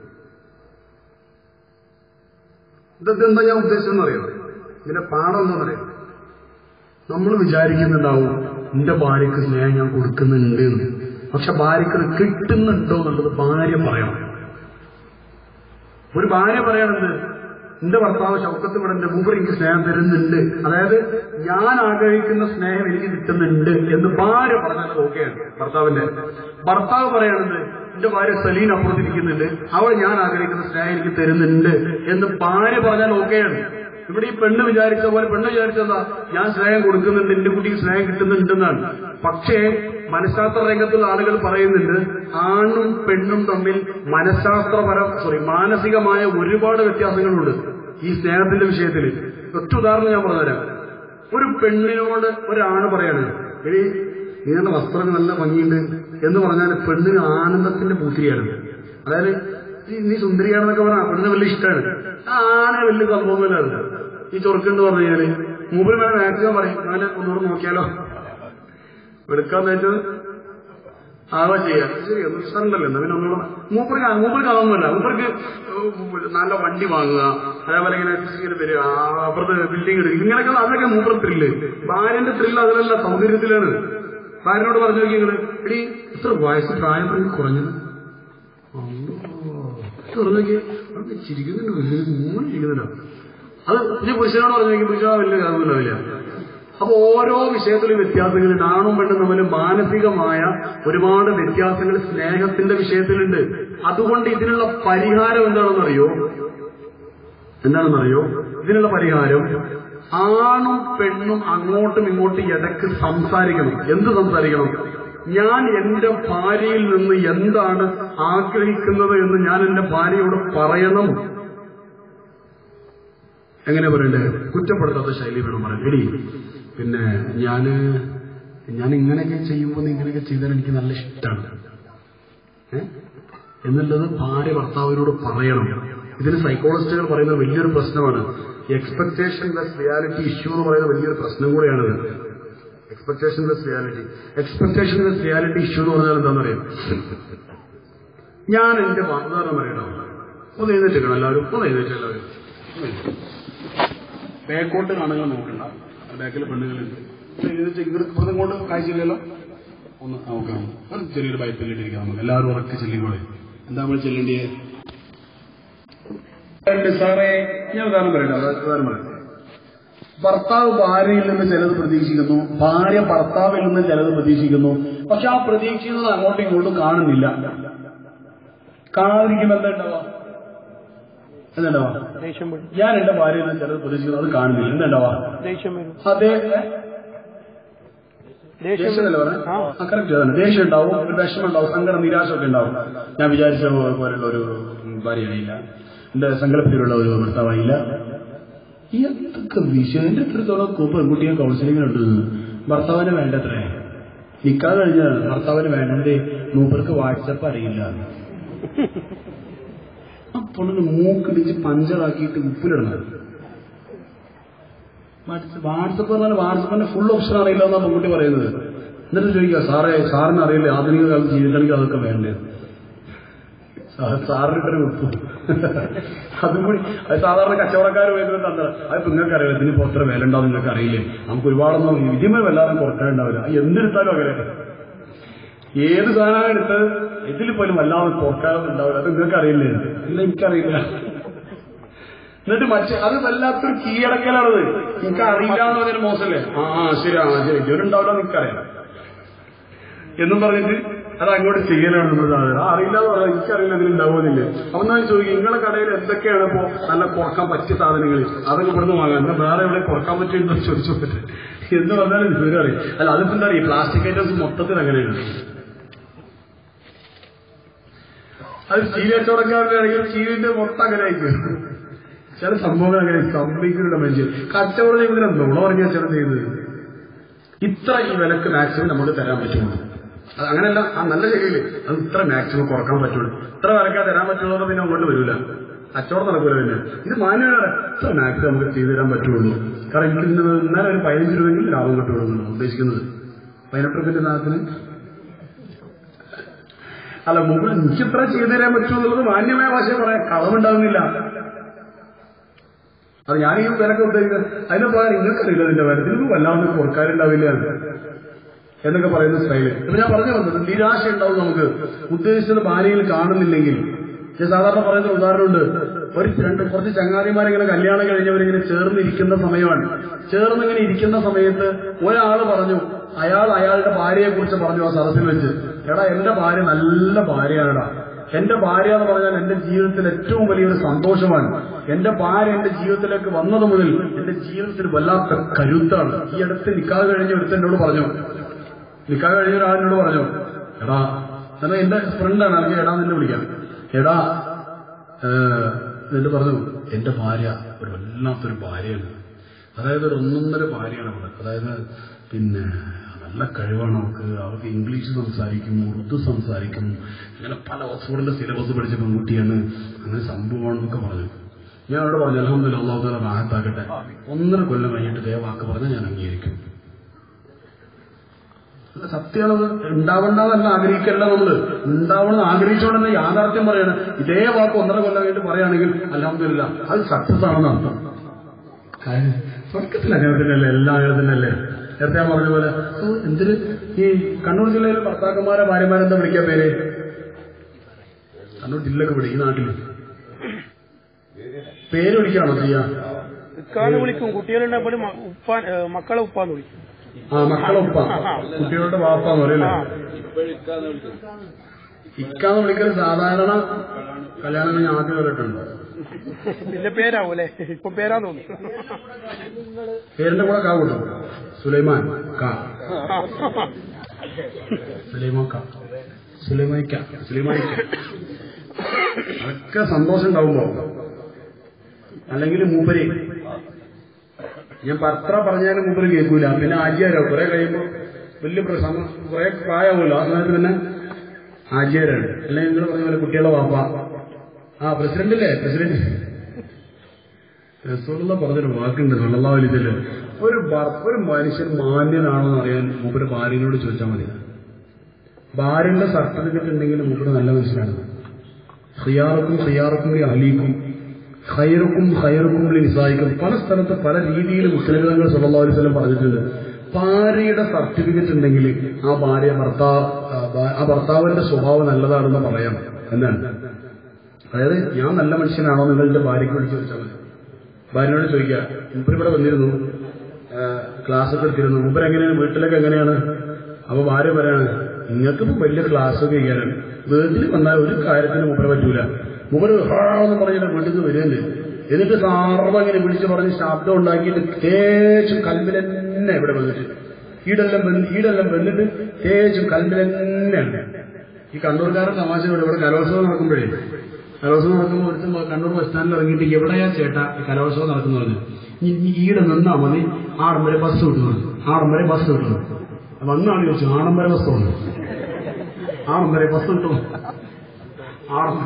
[SPEAKER 1] ഇതൊക്കെ എന്താ ഞാൻ ഉദ്ദേശിച്ചെന്ന് അറിയാം ഇതിന്റെ പാഠം എന്താണെന്നറിയാം നമ്മൾ വിചാരിക്കുന്നുണ്ടാവും എന്റെ ഭാര്യക്ക് സ്നേഹം ഞാൻ കൊടുക്കുന്നുണ്ട് എന്ന് പക്ഷെ ഭാര്യക്ക് അത് കിട്ടുന്നുണ്ടോ എന്നുള്ളത് ഭാര്യ പറയണം ഒരു ഭാര്യ പറയണത് എന്റെ ഭർത്താവ് ശൗക്കത്ത് ഇവിടെ എന്റെ മൂപ്പർ എനിക്ക് സ്നേഹം തരുന്നുണ്ട് അതായത് ഞാൻ ആഗ്രഹിക്കുന്ന സ്നേഹം എനിക്ക് കിട്ടുന്നുണ്ട് എന്ന് ഭാര്യ പറഞ്ഞാൽ ഓക്കെയാണ് ഭർത്താവിന്റെ ഭർത്താവ് പറയണത് എന്റെ ഭാര്യ സലീൻ അപ്പുറത്തിരിക്കുന്നുണ്ട് അവൾ ഞാൻ ആഗ്രഹിക്കുന്ന സ്നേഹം എനിക്ക് തരുന്നുണ്ട് എന്ന് ഭാര്യ പറഞ്ഞാൽ ഓക്കെയാണ് ഇവിടെ ഈ പെണ്ണ് വിചാരിച്ച പോലെ പെണ്ണ് വിചാരിച്ചെന്താ ഞാൻ സ്നേഹം കൊടുക്കുന്നുണ്ട് എന്റെ കുട്ടിക്ക് സ്നേഹം കിട്ടുന്നുണ്ടെന്നാണ് പക്ഷേ മനഃശാസ്ത്ര രംഗത്തുള്ള ആളുകൾ പറയുന്നുണ്ട് ആണും പെണ്ണും തമ്മിൽ മനഃശാസ്ത്രപരം സോറി മാനസികമായ ഒരുപാട് വ്യത്യാസങ്ങളുണ്ട് ഈ സ്നേഹത്തിന്റെ വിഷയത്തിൽ ഒറ്റ ഉദാഹരണം ഞാൻ പറഞ്ഞുതരാം ഒരു പെണ്ണിനോട് ഒരാണ് പറയാണ് എടി നീന്റെ വസ്ത്രം നല്ല ഭംഗിയുണ്ട് എന്ന് പറഞ്ഞാൽ പെണ്ണിന് ആനന്ദത്തിന്റെ പൂത്തിരിയാണ് അതായത് ഈ നീ സുന്ദരിയാണെന്നൊക്കെ പറഞ്ഞാൽ പെണ്ണിന് വലിയ ഇഷ്ടമാണ് ആ ആന വലിയ സംഭവമല്ല അത് ഈ ചൊറുക്കെന്ന് പറഞ്ഞു കഴിഞ്ഞാല് മൂപ്പര് വേണം മാക്സിമം പറയും അങ്ങനെ ഒന്നുകൂടെ നോക്കിയാലോ എടുക്കാൻ നേരത്ത് ആവാ ചെയ്യാം ശരി ഉണ്ടല്ലോ എന്നാ പിന്നെ ഒന്നുകൂടെ മൂപ്പർക്ക് മൂപ്പർക്ക് അതൊന്നുമല്ല മൂപ്പർക്ക് നല്ല വണ്ടി വാങ്ങുക അതേപോലെ ഇങ്ങനെ ഇങ്ങനെ വരിക ആ, അപ്പുറത്ത് ബിൽഡിംഗ് എടുക്കുക ഇങ്ങനെയൊക്കെ അതൊക്കെ മൂപ്പർ ത്രില്ല് ഭാര്യന്റെ ത്രില്ല് അതിലല്ല സൗന്ദര്യത്തിലാണ് ഭാര്യനോട് പറഞ്ഞു നോക്കി നിങ്ങള് എടി ഇത്ര വയസ്സ് പ്രായം കുറഞ്ഞത് പറഞ്ഞു നോക്കി അവിടെ ചിരിക്കുന്നുണ്ട് വലിയ മൂന്ന് ചിരിക്കുന്നുണ്ടോ അത് ഇനി പുരുഷനോട് പറഞ്ഞു നോക്കി പുരുഷനോ വലിയ കാര്യമൊന്നുമില്ല അപ്പൊ ഓരോ വ്യത്യാസങ്ങളും വ്യത്യാസങ്ങളുണ്ട് ആണും പെണ്ണും തമ്മിൽ മാനസികമായ ഒരുപാട് വ്യത്യാസങ്ങൾ സ്നേഹത്തിന്റെ വിഷയത്തിലുണ്ട് അതുകൊണ്ട് ഇതിനുള്ള പരിഹാരം എന്താണെന്നറിയോ എന്താണെന്നറിയോ ഇതിനുള്ള പരിഹാരം ആണും പെണ്ണും അങ്ങോട്ടും ഇങ്ങോട്ടും ഇടയ്ക്ക് സംസാരിക്കണം എന്ത് സംസാരിക്കണം ഞാൻ എന്റെ ഭാര്യയിൽ നിന്ന് എന്താണ് ആഗ്രഹിക്കുന്നത് എന്ന് ഞാൻ എന്റെ ഭാര്യയോട് പറയണം എങ്ങനെ പറയണ്ടേ കുറ്റപ്പെടുത്താത്ത ശൈലി വേണം പറയാൻ എടി പിന്നെ ഞാന് ഞാൻ ഇങ്ങനെയൊക്കെ ചെയ്യുമ്പോൾ നീ ഇങ്ങനെയൊക്കെ ചെയ്താൽ എനിക്ക് നല്ല ഇഷ്ടമാണ് ഏ? എന്നുള്ളത് ഭാര്യ ഭർത്താവിനോട് പറയണം ഇതിന് സൈക്കോളജിസ്റ്റുകൾ പറയുന്ന വലിയൊരു പ്രശ്നമാണ് എക്സ്പെക്ടേഷൻ ലെസ് റിയാലിറ്റി ഇഷ്യൂ എന്ന് പറയുന്ന വലിയൊരു പ്രശ്നം കൂടെയാണിത് expectation less reality expectation less reality issue എന്ന് പറഞ്ഞാൽ എന്താണെന്നറിയാം ഞാൻ എന്റെ വാഗ്ദാനം പറയണം ഒന്ന് എഴുന്നേറ്റേക്കണം എല്ലാവരും ഒന്ന് എഴുന്നേറ്റ് എല്ലാവരും ഒന്ന് എഴുന്നേറ്റ്. ബാക്കോട്ട് കാണുക നോക്കണ്ട ബാക്കിൽ പെണ്ണുങ്ങളുണ്ട് ഇത് ഇവിടുന്ന് ഇങ്ങോട്ട് കാഴ്ചയില്ലല്ലോ ഒന്ന് നോക്കാം ഒരു ചെറിയൊരു ബൈപ്പിലിട്ടിരിക്കാം നമുക്ക് എല്ലാവരും ഉറക്കെ ചെല്ലിക്കോളെ എന്താ നമ്മൾ ചെല്ലേണ്ടിയത് സാറേ ഞാൻ ഉദാഹരണം പറയട്ടെ അതാ- ഉദാഹരണം പറയട്ടെ ഭർത്താവ് ഭാര്യയിൽ നിന്ന് ചിലത് പ്രതീക്ഷിക്കുന്നു ഭാര്യ ഭർത്താവിൽ നിന്ന് ചിലത് പ്രതീക്ഷിക്കുന്നു പക്ഷെ ആ പ്രതീക്ഷിക്കുന്നത് അങ്ങോട്ടും ഇങ്ങോട്ടും കാണുന്നില്ല കാണാതിരിക്കുമ്പോൾ എന്താ ഉണ്ടാവുക എന്താ ഉണ്ടാവുക
[SPEAKER 3] ദേഷ്യം വരും
[SPEAKER 1] ഞാൻ എന്റെ ഭാര്യയിൽ നിന്ന് ചിലത് പ്രതീക്ഷിക്കുന്നു അത് കാണുന്നില്ല എന്താ ഉണ്ടാവുക
[SPEAKER 3] ദേഷ്യം വരും
[SPEAKER 1] അതെ
[SPEAKER 3] ദേഷ്യം
[SPEAKER 1] ദേഷ്യമല്ലേ
[SPEAKER 3] വരും
[SPEAKER 1] പറഞ്ഞത്
[SPEAKER 3] ആ
[SPEAKER 1] ആ കറക്റ്റ് അതാണ് ദേഷ്യം ഉണ്ടാവും ഒരു വിഷമം ഉണ്ടാവും സങ്കടം നിരാശ ഒക്കെ ഉണ്ടാവും ഞാൻ വിചാരിച്ച പോലുള്ള ഒരു ഭാര്യയായില്ല എന്റെ സങ്കല്പത്തിലുള്ള ഒരു ഭർത്താവായില്ല എന്തൊക്കെ വിഷയം എന്റെ എത്രത്തോളം പെൺകുട്ടിയെ കൗൺസിലിങ്ങിനുണ്ട് ഭർത്താവിന് വേണ്ടത്രേ നിക്കാതെ കഴിഞ്ഞാൽ ഭർത്താവിന് വേണ്ടത് മൂപ്പർക്ക് വാട്സപ്പ് അറിയില്ല ആ പൊണ്ണിന് മൂക്കിടിച്ച് പഞ്ചറാക്കിയിട്ട് ഉപ്പിലിടണം വാട്സപ്പ് പറഞ്ഞാൽ വാട്സപ്പിന്റെ ഫുൾ ഓപ്ഷൻ അറിയില്ല എന്നാ പെൺകുട്ടി പറയുന്നത് എന്നിട്ട് ചോദിക്കുക സാറേ സാറിന് അറിയില്ല ആധുനിക കാലത്ത് ജീവിതത്തിലേക്ക് അതൊക്കെ വേണ്ടേ സാറിനിട്ടൊരു ഉപ്പ് അതും കൂടി അത് സാധാരണ കച്ചവടക്കാർ വരുന്നത് തന്നത് അത് നിങ്ങൾക്ക് അറിയില്ല ഇതിന് ഇപ്പോൾ എത്ര വില ഉണ്ടാവും നിങ്ങൾക്ക് അറിയില്ലേ നമുക്ക് ഒരുപാടൊന്നും ഇതിമേ വല്ലാതെ കുറക്കാനുണ്ടാവില്ല അത് എന്തെടുത്താലും അങ്ങനെ ഏത് സാധനമാണ് എടുത്തത് ഇതിൽ പോലും വല്ലാതെ കുറക്കാറുണ്ടാവില്ല അത് നിങ്ങൾക്ക് അറിയില്ലേ ഇല്ല എനിക്കറിയില്ല എന്നിട്ട് മറ്റേ അത് വല്ലാത്തൊരു കീഴടക്കലാണത് എനിക്ക് അറിയില്ല എന്ന് പറഞ്ഞൊരു മോശമല്ലേ ആ ആ ശരി ആ ശരി ഇവരുണ്ടാവില്ല നിനക്കറിയാം എന്നും പറഞ്ഞിട്ട് അത് അങ്ങോട്ട് ചെയ്യലാണ് നമ്മൾ സാധനം ആ അറിയില്ല എന്ന് പറഞ്ഞാൽ എനിക്കറിയില്ല ഇതിൽ ഉണ്ടാവുന്നില്ല അപ്പൊ ഞാൻ ചോദിക്കും നിങ്ങളെ കടയിൽ എന്തൊക്കെയാണ് ഇപ്പോ നല്ല കുറക്കാൻ പറ്റിയ സാധനങ്ങൾ അതൊക്കെ ഇവിടുന്ന് വാങ്ങാം എന്നാ വേറെ എവിടെ കുറക്കാൻ പറ്റുമെന്ന് ചോദിച്ചു നോക്കട്ടെ എന്ന് പറഞ്ഞാൽ ഇവരും അറിയാം അല്ല അതിപ്പോ എന്താ അറിയാം പ്ലാസ്റ്റിക് ഐറ്റംസ് മൊത്തത്തിൽ അങ്ങനെയാണ് അത് ചീവി കച്ചവടക്കാരുടെ ആണെങ്കിൽ ചീവിന്റെ മൊത്തം അങ്ങനെ ആയിരിക്കും ചില സംഭവങ്ങൾ അങ്ങനെ സംഭവിക്കുന്നുണ്ട് മനുഷ്യൻ കച്ചവടം ചെയ്യുന്നതിന് നുണ പറഞ്ഞ കച്ചവടം ചെയ്യുന്നത് ഇത്ര ഈ വിലക്ക് മാക്സിമം നമുക്ക് തരാൻ പറ്റുള്ളൂ അത് അങ്ങനെയല്ല ആ നല്ല ശരിയില്ലേ അത് ഇത്ര മാക്സിമം കുറക്കാൻ പറ്റുള്ളൂ ഇത്ര വിലക്കാ തരാൻ പറ്റുള്ളൂ എന്ന് പിന്നെ അങ്ങോട്ട് വരില്ല കച്ചവടം നടക്കൂല പിന്നെ ഇത് മാന്യമാണ് ഇത്ര മാക്സിമം നമുക്ക് ചെയ്തു തരാൻ പറ്റുള്ളൂ കാരണം എനിക്ക് ഇന്ന് ഇന്നലെ ഒരു പതിനഞ്ച് രൂപയെങ്കിലും ലാഭം കിട്ടുള്ളൂ എന്നാണ് ഉദ്ദേശിക്കുന്നത് പതിനെട്ട് രൂപന്റെ സാധനത്തിന് അല്ല മുമ്പ് എനിക്ക് ഇത്ര ചെയ്തു തരാൻ പറ്റുമോ എന്നുള്ളത് മാന്യമായ ഭാഷ പറയാം കളവുണ്ടാവുന്നില്ല അത് ഞാൻ ഈ വിലക്ക് ഉദ്ദേശിക്കുന്നത് അതിനെ പറയാൻ നിങ്ങൾക്കറിയില്ല അതിന്റെ വില ഇതിന് വല്ലാതെ കുറക്കാറുണ്ടാവില്ല എന്നൊക്കെ പറയുന്ന സ്റ്റൈല് ഇപ്പൊ ഞാൻ പറഞ്ഞു വന്നത് നിരാശ ഉണ്ടാവും നമുക്ക് ഉദ്ദേശിച്ചത് ഭാര്യയിൽ കാണുന്നില്ലെങ്കിൽ ഞാൻ സാധാരണ പറയുന്ന ഒരു ഉദാഹരണമുണ്ട് ഒരു രണ്ട് കുറച്ച് ചങ്ങാതിമാരിങ്ങനെ കല്യാണം കഴിഞ്ഞവരിങ്ങനെ ചേർന്നിരിക്കുന്ന സമയമാണ് ചേർന്നിങ്ങനെ ഇരിക്കുന്ന സമയത്ത് ഒരാൾ പറഞ്ഞു അയാൾ അയാളുടെ ഭാര്യയെ കുറിച്ച് പറഞ്ഞു ആ സദസ്സിൽ വെച്ച് എടാ എന്റെ ഭാര്യ നല്ല ഭാര്യയാണെടാ എന്റെ ഭാര്യ എന്ന് പറഞ്ഞാൽ എന്റെ ജീവിതത്തിൽ ഏറ്റവും വലിയൊരു സന്തോഷമാണ് എന്റെ ഭാര്യ എന്റെ ജീവിതത്തിലേക്ക് വന്നത് മുതൽ എന്റെ ജീവിതത്തിൽ വല്ലാത്ത കരുത്താണ് ഈ അടുത്ത് നിക്കാതെ കഴിഞ്ഞ ഒരുത്തനോട് പറഞ്ഞു നിക്കാതെ കഴിഞ്ഞ ഒരാളിനോട് പറഞ്ഞു എടാ എന്നാൽ എന്റെ ഫ്രണ്ടാണ് അല്ലെങ്കിൽ എടാ നിന്നെ വിളിക്കാം എടാ ഏഹ്, എന്നിട്ട് പറഞ്ഞു എന്റെ ഭാര്യ ഒരു വല്ലാത്തൊരു ഭാര്യയാണ് അതായത് ഒരു ഒന്നൊന്നര ഭാര്യയാണ് അവിടെ അതായത് പിന്നെ നല്ല കഴിവാണ് അവൾക്ക് അവൾക്ക് ഇംഗ്ലീഷ് സംസാരിക്കും ഉറുദു സംസാരിക്കും അങ്ങനെ പല ഓക്സ്ഫോർഡിന്റെ സിലബസ് പഠിച്ച പെൺകുട്ടിയാണ് അങ്ങനെ സംഭവമാണെന്നൊക്കെ പറഞ്ഞു ഞാൻ അവിടെ പറഞ്ഞു അലഹമ്മദില്ല അള്ളാഹു താല റാഹത്താക്കട്ടെ ഒന്നര കൊല്ലം കഴിഞ്ഞിട്ട് ഇതേ വാക്ക് പറഞ്ഞാൽ ഞാൻ അംഗീകരിക്കും അല്ല, സത്യമാണത് ഉണ്ടാവണ്ടെന്നല്ല ആഗ്രഹിക്കല്ല നമ്മള് ഉണ്ടാവണം ആഗ്രഹിച്ചോണ്ട് തന്നെ യാഥാർത്ഥ്യം പറയാണ് ഇതേ വാക്ക് ഒന്നര കൊല്ലം കഴിഞ്ഞിട്ട് പറയുകയാണെങ്കിൽ അലഹമില്ല അത് സക്സസ് ആണെന്ന് അർത്ഥം കാര്യം സ്വർഗത്തിൽ അങ്ങനെ തന്നെയല്ലേ എല്ലാം അങ്ങനെ തന്നെയല്ലേ നേരത്തെ ഞാൻ പറഞ്ഞ പോലെ ഓ, എന്തിന് ഈ കണ്ണൂർ ജില്ലയിലെ ഭർത്താക്കന്മാരെ ഭാര്യമാരെന്താ വിളിക്കാൻ പേര് കണ്ണൂർ ജില്ലക്ക് വിളി ഈ നാട്ടിൽ പേര് വിളിക്കാണോ ചെയ്യാ
[SPEAKER 3] ഇക്കാന്ന് വിളിക്കും കുട്ടികളുണ്ടെങ്കിൽ ഉപ്പാൻ ഏ, മക്കളെ ഉപ്പാന്ന് വിളിക്കും
[SPEAKER 1] ആ മക്കളൊപ്പ കുട്ടികളുടെ വാപ്പാന്ന് പറയല്ലേ
[SPEAKER 3] ആ
[SPEAKER 1] ഇക്കാന്ന് വിളിക്കൽ സാധാരണ കല്യാണം കഴിഞ്ഞ് ആദ്യം വരട്ടുണ്ട്
[SPEAKER 3] പിന്നെ പേരാവും അല്ലെ ഇപ്പൊ പേരാന്ന് തോന്നുന്നു
[SPEAKER 1] പേരിന്റെ കൂടെ കാ കൂട്ടും സുലൈമാൻ കാ സുലൈമാൻ കാ സുലൈമായിക്ക സുലൈമായിക്ക അതൊക്കെ സന്തോഷം ഉണ്ടാവുമ്പോ അല്ലെങ്കിൽ മൂപ്പര് ഞാൻ പത്ര പറഞ്ഞാലും മൂപ്പര് കേൾക്കൂല പിന്നെ ആചാരോ കുറെ കഴിയുമ്പോ വലിയ പ്രശ്നം കുറെ പ്രായമാവുമല്ലോ ആ സമയത്ത് പിന്നെ ആചാരാണ് അല്ലെങ്കിൽ നിങ്ങൾ പറഞ്ഞ പോലെ കുട്ടികളെ വാപ്പ ആ പ്രസിഡന്റ് അല്ലേ പ്രസിഡന്റ് റസൂലുള്ള പറഞ്ഞൊരു വാക്കുണ്ട് സല്ലല്ലാഹു അലൈഹി വസല്ലം ഒരു ഭർ- ഒരു മനുഷ്യൻ മാന്യനാണോ എന്ന് അറിയാൻ മൂപ്പര് ഭാര്യനോട് ചോദിച്ചാൽ മതി ഭാര്യന്റെ സർട്ടിഫിക്കറ്റ് ഉണ്ടെങ്കിൽ മൂപ്പര് നല്ല മനുഷ്യനാണ് ഖിയാറുക്കും ഖിയാറുക്കും അഹലീക്കും ഹൈറുക്കും ഹൈറുക്കും നിസായിക്കും പല സ്ഥലത്ത് പല രീതിയിൽ മുസ്ലിങ്ങൾ സല്ലല്ലാഹു അലൈഹി വസല്ലം പറഞ്ഞിട്ടുണ്ട് ഭാര്യയുടെ സർട്ടിഫിക്കറ്റ് ഉണ്ടെങ്കിൽ ആ ഭാര്യ ഭർത്താവ് ആ ഭാ- ആ ഭർത്താവിന്റെ സ്വഭാവം നല്ലതാണെന്ന് പറയാം എന്നാണ് അതായത് ഞാൻ നല്ല മനുഷ്യനാണോ നിങ്ങളുടെ ഭാര്യയ്ക്ക് വിളിച്ചു ചോദിച്ചാൽ മതി ഭാര്യനോട് ചോദിക്കുക മുമ്പ് ഇവിടെ വന്നിരുന്നു ക്ലാസ് ഒക്കെ എടുത്തിരുന്നു മുമ്പ് എങ്ങനെയാണ് വീട്ടിലൊക്കെ എങ്ങനെയാണ് അപ്പൊ ഭാര്യ പറയാണ് നിങ്ങൾക്ക് ഇപ്പൊ വലിയ ക്ലാസ് ഒക്കെ ചെയ്യാനാണ് വീട്ടിൽ വന്നാൽ ഒരു കാര്യത്തിന് മുമ്പ് പറ്റൂല മുമ്പ് എന്ന് പറഞ്ഞാൽ വീട്ടിൽ നിന്ന് വരുന്നുണ്ട് എന്നിട്ട് സാർവ ഇങ്ങനെ വിളിച്ചു പറഞ്ഞ് ശബ്ദം ഉണ്ടാക്കിയിട്ട് തേച്ചും കൽവിൽ തന്നെ ഇവിടെ വന്നിട്ട് ഈടെല്ലാം വന്ന് ഈടെല്ലാം വന്നിട്ട് തേച്ചും കൽവിൽ തന്നെയാണ് ഈ കണ്ണൂർക്കാരൻ തമാശയോട് ഇവിടെ കലോത്സവം നടക്കുമ്പോഴേ കലോത്സവം നടക്കുമ്പോൾ ഒരുത്തും കണ്ണൂർ ബസ് സ്റ്റാൻഡിൽ ഇറങ്ങിയിട്ട് എവിടെയാ ചേട്ടാ ഈ കലോത്സവം നടക്കുന്നു പറഞ്ഞു ഈ- ഈ ഈടെ നിന്നാ മതി ആടം വരെ ബസ് കിട്ടുന്നു ആടം വരെ ബസ് കിട്ടുന്നു വന്നാണ് ചോദിച്ചു ആടം വരെ ബസ് ഉണ്ട് ആടം വരെ ബസ് കിട്ടും ആടം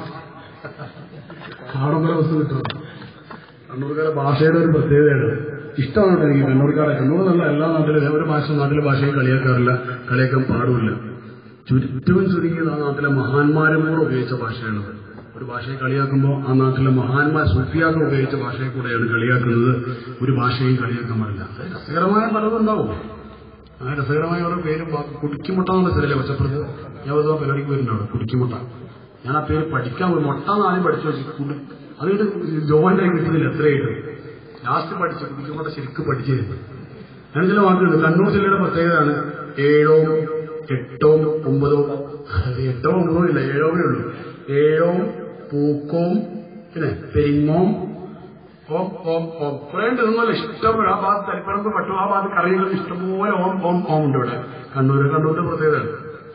[SPEAKER 1] ആടം വരെ ബസ് കിട്ടും കണ്ണൂർക്കാരുടെ ഭാഷയുടെ ഒരു പ്രത്യേകതയാണ് ഇഷ്ടമാണ് കേട്ടോ എനിക്ക് കണ്ണൂർക്കാരെ കണ്ണൂർ നല്ല എല്ലാ നാട്ടിലും ഒരു ഭാഷ നാട്ടിലെ ഭാഷയും കളിയാക്കാറില്ല കളിയാക്കാൻ പാടുമില്ല ചുറ്റവും ചുരുങ്ങിയത് ആ നാട്ടിലെ മഹാന്മാരും കൂടെ ഉപയോഗിച്ച ഭാഷയാണ് ഒരു ഭാഷയെ കളിയാക്കുമ്പോൾ ആ നാട്ടിലെ മഹാന്മാർ സുഫിയാക്കൾ ഉപയോഗിച്ച ഭാഷയെ കൂടെയാണ് കളിയാക്കുന്നത് ഒരു ഭാഷയും കളിയാക്കാൻ പാടില്ല അത് രസകരമായ പലതും ഉണ്ടാവും ആ രസകരമായ ഓരോ പേരും വാക്ക് കുടിക്കുമുട്ട എന്നുള്ള സ്ഥലല്ലേ ഒച്ചപ്പുറത്ത് ഞാൻ ഒരു പരിപാടിക്ക് വരുന്നുണ്ട് കുടിക്കുമുട്ട ഞാൻ ആ പേര് പഠിക്കാൻ പോയി മുട്ട നാളെ പഠിച്ചു വെച്ചു കുടി അതുകൊണ്ട് ജോയിന്റ് ആയി കിട്ടുന്നില്ല എത്രയായിട്ട് ലാസ്റ്റ് പഠിച്ചു കുടിക്കുമുട്ട ശരിക്കും പഠിച്ചിരുന്നു അങ്ങനെ ചില വാക്കുണ്ട് കണ്ണൂർ ജില്ലയുടെ പ്രത്യേകതയാണ് ഏഴോ എട്ടോ ഒമ്പതോ എട്ടോ ഒമ്പതോ ഇല്ല ഏഴോവേ ഉള്ളൂ ഏഴോ പൂക്കോം പിന്നെ പെരിങ്ങോം ഓം ഓം ഓം കുറെ ഉണ്ട് ഇതൊന്നുമല്ല ഇഷ്ടംപോലെ ആ ഭാഗത്ത് തലപ്പറമ്പ് പട്ടു ആ ഭാഗത്ത് കറികൾ ഇഷ്ടംപോലെ ഓം ഓം ഓം ഉണ്ട് ഇവിടെ കണ്ണൂര് കണ്ണൂരിന്റെ പ്രത്യേകതയാണ്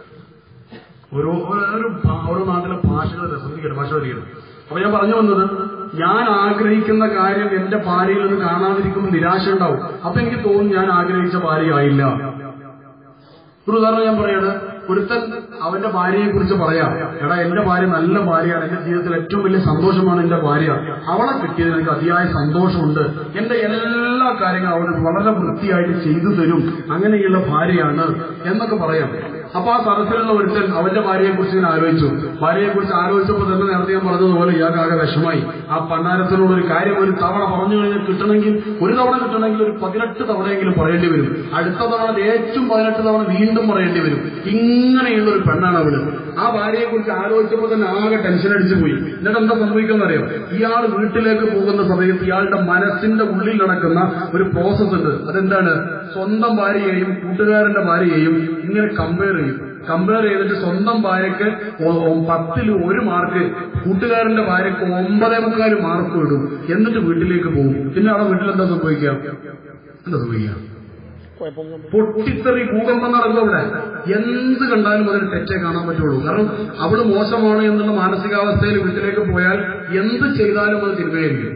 [SPEAKER 1] ഓരോ ഓരോ ഭാ- ഓരോ നാട്ടിലെ ഭാഷകൾ രസത്തിരിക്കട്ടെ ഭാഷ വരികയാണ് അപ്പൊ ഞാൻ പറഞ്ഞു വന്നത് ഞാൻ ആഗ്രഹിക്കുന്ന കാര്യം എന്റെ ഭാര്യയിൽ നിന്ന് കാണാതിരിക്കുമ്പോൾ നിരാശ ഉണ്ടാവും അപ്പൊ എനിക്ക് തോന്നും ഞാൻ ആഗ്രഹിച്ച ഭാര്യയായില്ല ഒരു ഉദാഹരണം ഞാൻ പറയാണ് ഒരുത്തൻ അവന്റെ ഭാര്യയെ കുറിച്ച് പറയാം എടാ എന്റെ ഭാര്യ നല്ല ഭാര്യയാണ് എന്റെ ജീവിതത്തിൽ ഏറ്റവും വലിയ സന്തോഷമാണ് എന്റെ ഭാര്യ അവളെ കിട്ടിയതിൽ എനിക്ക് അതിയായ സന്തോഷമുണ്ട് എന്റെ എല്ലാ കാര്യങ്ങളും അവന് വളരെ വൃത്തിയായിട്ട് ചെയ്തു തരും അങ്ങനെയുള്ള ഭാര്യയാണ് എന്നൊക്കെ പറയാം അപ്പൊ ആ സദസ്സിലുള്ള ഒരുത്തൻ അവന്റെ ഭാര്യയെ കുറിച്ച് ഇങ്ങനെ ആലോചിച്ചു ഭാര്യയെ കുറിച്ച് ആലോചിച്ചപ്പോൾ തന്നെ നേരത്തെ ഞാൻ പറഞ്ഞതുപോലെ ഇയാൾക്ക് ആകെ വിഷമായി ആ പണ്ടാരത്തിനോട് ഒരു കാര്യം ഒരു തവണ പറഞ്ഞു കഴിഞ്ഞാൽ കിട്ടണമെങ്കിൽ ഒരു തവണ കിട്ടണമെങ്കിൽ ഒരു പതിനെട്ട് തവണയെങ്കിലും പറയേണ്ടി വരും അടുത്ത തവണ അത് ഏറ്റവും പതിനെട്ട് തവണ വീണ്ടും പറയേണ്ടി വരും ഇങ്ങനെയുള്ള ഒരു പെണ്ണാണ് അവള് ആ ഭാര്യയെ കുറിച്ച് ആലോചിച്ചപ്പോൾ തന്നെ ആകെ ടെൻഷൻ അടിച്ചു പോയി എന്നിട്ട് എന്താ സംഭവിക്കുന്ന അറിയാം ഇയാൾ വീട്ടിലേക്ക് പോകുന്ന സമയത്ത് ഇയാളുടെ മനസ്സിന്റെ ഉള്ളിൽ നടക്കുന്ന ഒരു പ്രോസസ് ഉണ്ട് അതെന്താണ് സ്വന്തം ഭാര്യയെയും കൂട്ടുകാരന്റെ ഭാര്യയെയും ഇങ്ങനെ കമ്പയർ ചെയ്യും കമ്പയർ ചെയ്തിട്ട് സ്വന്തം ഭാര്യയ്ക്ക് ഒ- ഒ- പത്തിൽ ഒരു മാർക്ക് കൂട്ടുകാരന്റെ ഭാര്യയ്ക്ക് ഒമ്പതേ മുക്കാൽ മാർക്ക് ഇടും എന്നിട്ട് വീട്ടിലേക്ക് പോകും പിന്നെ അവിടെ വീട്ടിൽ എന്താ സംഭവിക്കുക എന്താ സംഭവിക്കുക
[SPEAKER 3] കുഴപ്പമൊന്നും
[SPEAKER 1] പൊട്ടിത്തെറി ഭൂകമ്പം നടക്കും അവിടെ എന്ത് കണ്ടാലും അതിന് തെറ്റേ കാണാൻ പറ്റുള്ളൂ കാരണം അവള് മോശമാണ് എന്നുള്ള മാനസികാവസ്ഥയിൽ വീട്ടിലേക്ക് പോയാൽ എന്ത് ചെയ്താലും അത് തിന്മയായിരിക്കും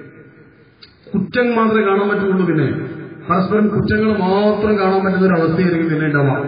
[SPEAKER 1] കുറ്റം മാത്രമേ കാണാൻ പറ്റുള്ളൂ പിന്നെ പരസ്പരം കുറ്റങ്ങൾ മാത്രം കാണാൻ പറ്റുന്ന ഒരു അവസ്ഥയായിരിക്കും പിന്നെ ഉണ്ടാവാം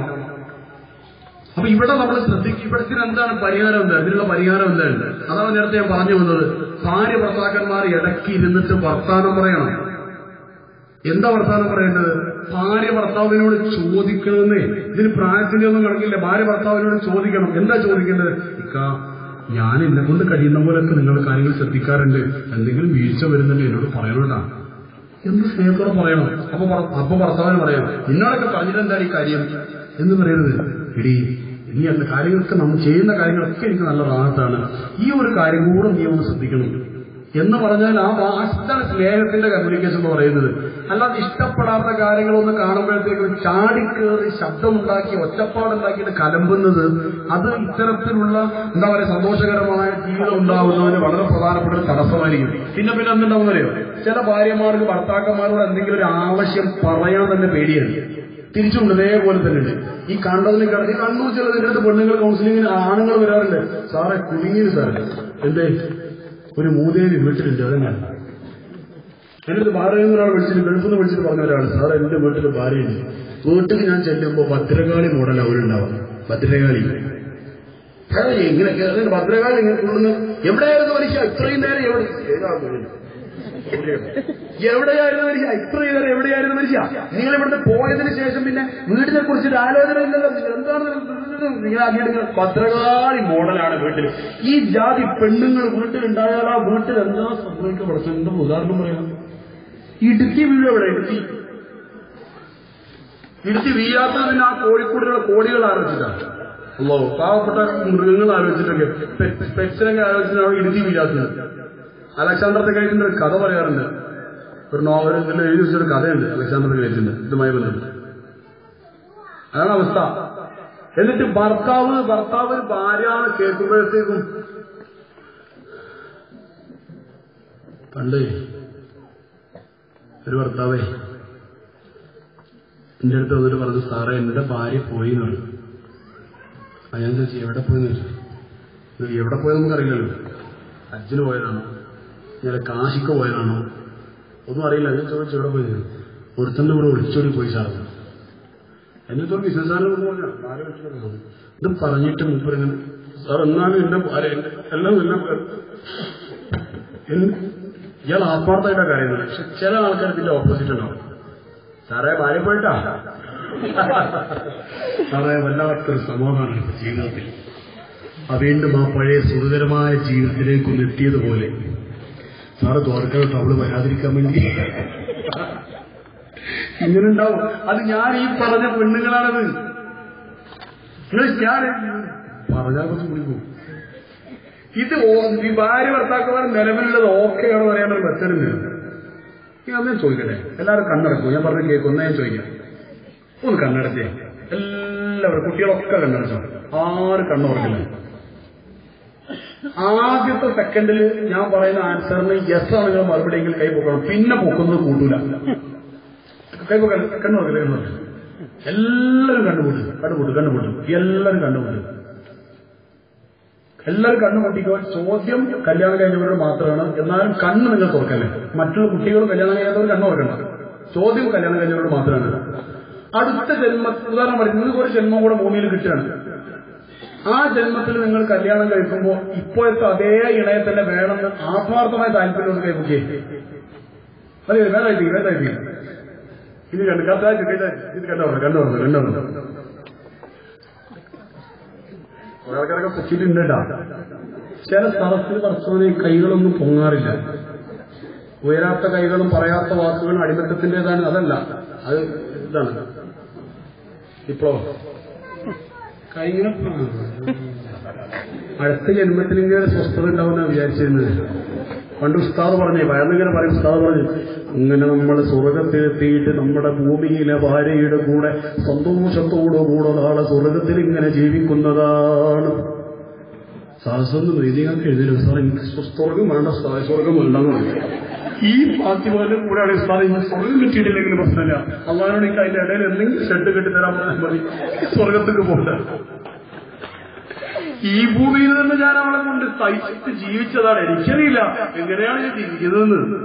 [SPEAKER 1] അപ്പൊ ഇവിടെ നമ്മൾ ശ്രദ്ധിക്കും ഇവിടത്തിന് എന്താണ് പരിഹാരം എന്താ ഇതിനുള്ള പരിഹാരം എന്താണ് അതാണ് നേരത്തെ ഞാൻ പറഞ്ഞു വന്നത് ഭാര്യ ഭർത്താക്കന്മാർ ഇടയ്ക്ക് ഇരുന്നിട്ട് വർത്താനം പറയണം എന്താ വർത്താനം പറയേണ്ടത് ഭാര്യ ഭർത്താവിനോട് ചോദിക്കണമെന്നേ ഇതിന് പ്രായത്തിന്റെ ഒന്നും കണക്കില്ല ഭാര്യ ഭർത്താവിനോട് ചോദിക്കണം എന്താ ചോദിക്കേണ്ടത് ഇക്ക ഞാൻ എന്നെ കൊണ്ട് കഴിയുന്ന പോലൊക്കെ നിങ്ങൾ കാര്യങ്ങൾ ശ്രദ്ധിക്കാറുണ്ട് എന്തെങ്കിലും വീഴ്ച വരുന്നുണ്ട് എന്നോട് പറയണോട്ടാ എന്ത് സ്നേഹത്തോടെ പറയണം അപ്പൊ ഭർ- അപ്പൊ ഭർത്താവിന് പറയാം നിന്നോടൊക്കെ പറഞ്ഞിട്ട് എന്താണ് ഈ കാര്യം എന്ന് പറയുന്നത് എടി നീ அந்த കാര്യങ്ങളൊക്കെ നമ്മൾ ചെയ്യുന്ന കാര്യങ്ങളൊക്കെ എനിക്ക് നല്ല റാഹത്താണ് ഈ ഒരു കാര്യം കൂടെ നീ ഒന്ന് ശ്രദ്ധിക്കണം എന്ന് പറഞ്ഞാൽ ആ വാസ്തവ സ്നേഹത്തിന്റെ കമ്മ്യൂണിക്കേഷൻ എന്ന് പറയുന്നത് അല്ലാതെ ഇഷ്ടപ്പെടാത്ത കാര്യങ്ങളൊന്ന് കാണുമ്പോഴത്തേക്കും ചാടിക്കേറി ശബ്ദമുണ്ടാക്കി ഒറ്റപ്പാടുണ്ടാക്കിയിട്ട് കലമ്പുന്നത് അത് ഇത്തരത്തിലുള്ള എന്താ പറയുക സന്തോഷകരമായ ജീവിതം ഉണ്ടാവുന്നതിന് വളരെ പ്രധാനപ്പെട്ട ഒരു തടസ്സമായിരിക്കും പിന്നെ പിന്നെ എന്തുണ്ടാവും അറിയോ ചില ഭാര്യമാർക്ക് ഭർത്താക്കന്മാരോട് എന്തെങ്കിലും ഒരു ആവശ്യം പറയാൻ തന്നെ പേടിയാണ് തിരിച്ചുണ്ട് ഇതേപോലെ തന്നെ ഉണ്ട് ഈ കണ്ടതിന് കിടന്ന് കണ്ണൂർ ചിലതിന്റെ അടുത്ത് പെണ്ണുങ്ങൾ കൗൺസിലിങ്ങിന് ആണുങ്ങൾ വരാറുണ്ട് സാറേ കുടുങ്ങിയത് സാറേ എന്തേ ഒരു മൂതേരി വീട്ടിലുണ്ട് അതെന്നാണ് എന്നിട്ട് ഭാര്യയിൽ നിന്ന് ഒരാൾ വിളിച്ചിട്ട് ഗൾഫിൽ നിന്ന് വിളിച്ചിട്ട് പറഞ്ഞ ഒരാൾ സാർ എന്റെ വീട്ടിൽ ഭാര്യയുണ്ട് വീട്ടിൽ ഞാൻ ചെല്ലുമ്പോ ഭദ്രകാളി മോഡൽ അവരുണ്ടാവാം ഭദ്രകാളി സാറേ, ഇങ്ങനെ കേറുന്നത് ഭദ്രകാളി ഇങ്ങനെ കൊള്ളുന്നു എവിടെയായിരുന്നു മനുഷ്യ ഇത്രയും നേരം എവിടെ ഏതാ വീട്? എവിടെയായിരുന്നു മനുഷ്യ ഇത്ര നേരം എവിടെയായിരുന്നു മനുഷ്യ നിങ്ങൾ ഇവിടുന്ന് പോയതിനു ശേഷം പിന്നെ വീടിനെ കുറിച്ചൊരു ആലോചന ഇല്ലല്ലോ നിങ്ങൾ എന്താണ് നിങ്ങൾ ആക്കിയിട്ട് ഭദ്രകാളി മോഡലാണ് വീട്ടിൽ ഈ ജാതി പെണ്ണുങ്ങൾ വീട്ടിലുണ്ടായാൽ ആ വീട്ടിൽ എന്താ സംഭവിക്കപ്പെടുന്നത് എന്താ ഉദാഹരണം പറയാം ഇടുക്കി വീട് എവിടെ ഇടുക്കി ഇടുക്കി വീഴാത്തത് പിന്നെ ആ കോഴിക്കൂടുള്ള കോടികൾ ആലോചിച്ചിട്ടാണ് അല്ലോ പാവപ്പെട്ട മൃഗങ്ങൾ ആലോചിച്ചിട്ടൊക്കെ പെ- പെറ്റ്സിനൊക്കെ ആലോചിച്ചിട്ടാണ് ഇടുക്കി വീഴാത്തത് അലക്സാണ്ടർ തികഴിന്റെ ഒരു കഥ പറയാറുണ്ട് ഒരു നോവൽ ഇതിൽ എഴുതി വെച്ചൊരു കഥയുണ്ട് അലക്സാണ്ടർ തികഴിന്റെ ഇതുമായി ബന്ധപ്പെട്ട് അതാണ് അവസ്ഥ എന്നിട്ട് ഭർത്താവ് ഭർത്താവ് ഒരു ഭാര്യ കേൾക്കുമ്പോഴത്തേക്കും പണ്ട് ഒരു ഭർത്താവേ എന്റെ അടുത്ത് വന്നിട്ട് പറഞ്ഞു സാറേ എന്റെ ഭാര്യ പോയി എന്ന് പറഞ്ഞു ആ ഞാൻ ചോദിച്ചു എവിടെ പോയെന്ന് ചോദിച്ചു ഇത് എവിടെ പോയത് നമുക്കറിയില്ലല്ലോ ഹജ്ജിന് പോയതാണോ ഞാൻ കാശിക്ക് പോയതാണോ ഒന്നും അറിയില്ല ഞാൻ ചോദിച്ചു എവിടെ പോയത് ഒരുത്തന്റെ കൂടെ ഒളിച്ചോടി പോയി സാറ് എന്നിട്ടോ ബിസിനസ്സാണ് ഇത് പറഞ്ഞിട്ട് മുമ്പ് ഇങ്ങനെ സാർ എന്നാലും എന്റെ ഭാര്യ എന്റെ- എല്ലാം എല്ലാം എന്ന് ഇയാൾ ആത്മാർത്ഥമായിട്ടാ കാര്യങ്ങൾ പക്ഷെ ചില ആൾക്കാർ ഇതിന്റെ ഓപ്പോസിറ്റ് ഉണ്ടാവും സാറേ ഭാര്യ പോയിട്ടാ സാറേ വല്ലാത്തൊരു സമാധാനം ഇപ്പൊ ജീവിതത്തിൽ ആ വീണ്ടും ആ പഴയ സുഖകരമായ ജീവിതത്തിലേക്ക് ഒന്ന് എത്തിയതുപോലെ സാറ് തോർക്കോട്ട് അവള് വരാതിരിക്കാൻ വേണ്ടി ഇങ്ങനെ ഉണ്ടാവും അത് ഞാൻ ഈ പറഞ്ഞ പെണ്ണുങ്ങളാണത് നിങ്ങൾ ഞാൻ പറഞ്ഞാൽ കുറച്ച് കൂടി പോകും ഇത് ഓ- ഈ ഭാര്യ ഭർത്താക്കന്മാർ നിലവിലുള്ളത് ഓക്കെയാണോ പറയാനൊരു മെത്തേഡുണ്ട് ഞാൻ ഒന്നേ ചോദിക്കട്ടെ എല്ലാവരും കണ്ണടക്കും ഞാൻ പറഞ്ഞ കേൾക്കും ഒന്നേ ഞാൻ ചോദിക്കാം ഒന്ന് കണ്ണടച്ചേ എല്ലാവരും കുട്ടികളൊക്കെ കണ്ണടച്ചോ ആരും കണ്ണുറക്കില്ല ആദ്യത്തെ സെക്കൻഡിൽ ഞാൻ പറയുന്ന ആൻസറിന് യെസ് ആണ് നിങ്ങൾ മറുപടി എങ്കിൽ കൈ പൊക്കണം പിന്നെ പൊക്കുന്നത് കൂട്ടൂല കൈ പൊക്കാൻ കണ്ണുറക്കില്ല കണ്ണുറക്കില്ല എല്ലാവരും കണ്ടുകൂട്ടും കണ്ടുകൂട്ടും കണ്ടുകൂട്ടും എല്ലാവരും കണ്ടുകൂട്ടും എല്ലാവരും കണ്ണു പൊട്ടിക്കോ ചോദ്യം കല്യാണം കഴിഞ്ഞവരോട് മാത്രമാണ് എന്നാലും കണ്ണ് നിങ്ങൾ തുറക്കല്ലേ മറ്റുള്ള കുട്ടികൾ കല്യാണം കഴിയാത്തവർ കണ്ണു തുറക്കണ്ട ചോദ്യം കല്യാണം കഴിഞ്ഞവരോട് മാത്രമാണ് അടുത്ത ജന്മ ഉദാഹരണം പറയും നിങ്ങൾക്ക് ഒരു ജന്മം കൂടെ ഭൂമിയിൽ കിട്ടുകയാണ് ആ ജന്മത്തിൽ നിങ്ങൾ കല്യാണം കഴിക്കുമ്പോൾ ഇപ്പോഴത്തെ അതേ ഇണയെ തന്നെ വേണമെന്ന് ആത്മാർത്ഥമായ താല്പര്യം കൈമുക്കിയേ അതെ വേദായിപ്പിക്കും വേദായിപ്പിക്കും ഇത് കണ്ടു കത്താഴ്ച ഇത് കണ്ടോ കണ്ടോ കണ്ടോ കുറെ ആൾക്കാരൊക്കെ പൊക്കിയിട്ടുണ്ട് കേട്ടാ ചില സ്ഥലത്തിൽ പറച്ചോനെ കൈകളൊന്നും പൊങ്ങാറില്ല ഉയരാത്ത കൈകളും പറയാത്ത വാക്കുകളും അടിമത്തത്തിൻ്റെതാണ് അതല്ല അത് ഇതാണ് ഇപ്പോ കൈകളെ അടുത്ത ജന്മത്തിൽ ഇങ്ങനെ സ്വസ്ഥത ഉണ്ടാവുന്ന വിചാരിച്ചിരുന്നത് പണ്ട് ഉസ്താദ് പറഞ്ഞേ വയറിങ്ങനെ പറയും ഉസ്താദ് പറഞ്ഞു ഇങ്ങനെ നമ്മൾ സ്വർഗത്തിലെത്തിയിട്ട് നമ്മുടെ ഭൂമിയിലെ ഭാര്യയുടെ കൂടെ സന്തോഷത്തോടുകൂടെ നാളെ സ്വർഗത്തിൽ ഇങ്ങനെ ജീവിക്കുന്നതാണ് സാഹസൊന്നും രീതികൾക്ക് എഴുതില്ല സാർ എനിക്ക് സ്വർഗം വേണ്ട സാർ സ്വർഗം വേണ്ടെന്ന് പറഞ്ഞു ഈ ബാക്കി പോലെ കൂടെയാണ് സാർ ഇനി സ്വർഗം കിട്ടിയിട്ടില്ലെങ്കിൽ പ്രശ്നമില്ല അള്ളാഹിനോട് എനിക്ക് അതിന്റെ ഇടയിൽ എന്തെങ്കിലും ഷെഡ് കെട്ടിത്തരാൻ പറഞ്ഞാൽ മതി സ്വർഗത്തേക്ക് പോകണ്ട ഈ ഭൂമിയിൽ നിന്ന് ഞാൻ അവളെ കൊണ്ട് സഹിച്ചിട്ട് ജീവിച്ചതാണ് എനിക്കറിയില്ല എങ്ങനെയാണ് ഞാൻ ജീവിക്കുന്നതെന്ന്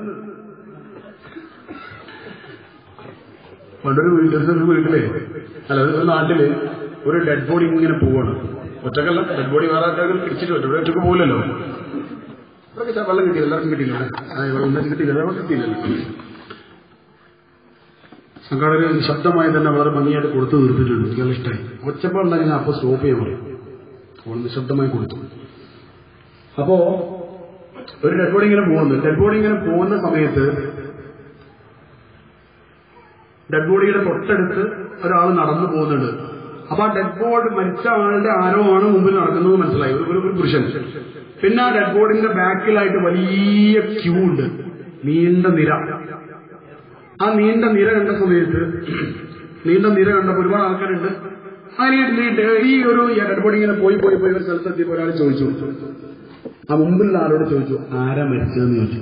[SPEAKER 1] പണ്ടൊരു വീട്ടിൽ ഒരു വീട്ടിലെ അല്ല ഒരു നാട്ടില് ഒരു ഡെഡ് ബോഡി ഇങ്ങനെ പോവാണ് ഒറ്റക്കല്ല ഡെഡ് ബോഡി വേറെ ആൾക്കാർക്ക് പിടിച്ചിട്ട് പറ്റും ഒറ്റക്ക് പോകില്ലല്ലോ അവർക്ക് ചെ- വെള്ളം കിട്ടിയില്ല എല്ലാവർക്കും കിട്ടിയില്ല ആ, ഇവിടെ ഒന്നും കിട്ടിയില്ല എല്ലാവർക്കും കിട്ടിയില്ലല്ലോ സംഘാടകർ ശബ്ദമായി തന്നെ വളരെ ഭംഗിയായിട്ട് കൊടുത്തു തീർത്തിട്ടുണ്ട് എനിക്ക് നല്ല ഇഷ്ടമായി ഒച്ചപ്പാടുണ്ടെങ്കിൽ ഞാൻ അപ്പോൾ സ്റ്റോപ്പ് ചെയ്യാൻ പറയും അപ്പോൾ നിശബ്ദമായി കൊടുത്തു അപ്പോ ഒരു ഡെഡ് ബോഡി ഇങ്ങനെ പോകുന്നു ഡെഡ് ബോഡി ഇങ്ങനെ പോകുന്ന സമയത്ത് ഡെഡ് ബോഡിയുടെ തൊട്ടടുത്ത് ഒരാൾ നടന്നു പോകുന്നുണ്ട് അപ്പൊ ആ ഡെഡ് ബോഡി മരിച്ച ആളുടെ ആരോ ആണ് മുമ്പിൽ നടക്കുന്നത് മനസ്സിലായി ഒരു ഒരു പുരുഷൻ പിന്നെ ആ ഡെഡ് ബോഡിന്റെ ബാക്കിലായിട്ട് വലിയ ക്യൂ ഉണ്ട് നീണ്ട നിര ആ നീണ്ട നിര കണ്ട സമയത്ത് നീണ്ട നിര കണ്ടപ്പോൾ ഒരുപാട് ആൾക്കാരുണ്ട് അങ്ങനെ ഈ നീണ്ട- ഈ ഒരു ഡെഡ് ബോഡി ഇങ്ങനെ പോയി പോയി പോയി ഒരു സ്ഥലത്തെത്തിയപ്പോൾ ഒരാൾ ചോദിച്ചു ആ മുമ്പിലുള്ള ആളോട് ചോദിച്ചു ആരാ മരിച്ചതെന്ന് ചോദിച്ചു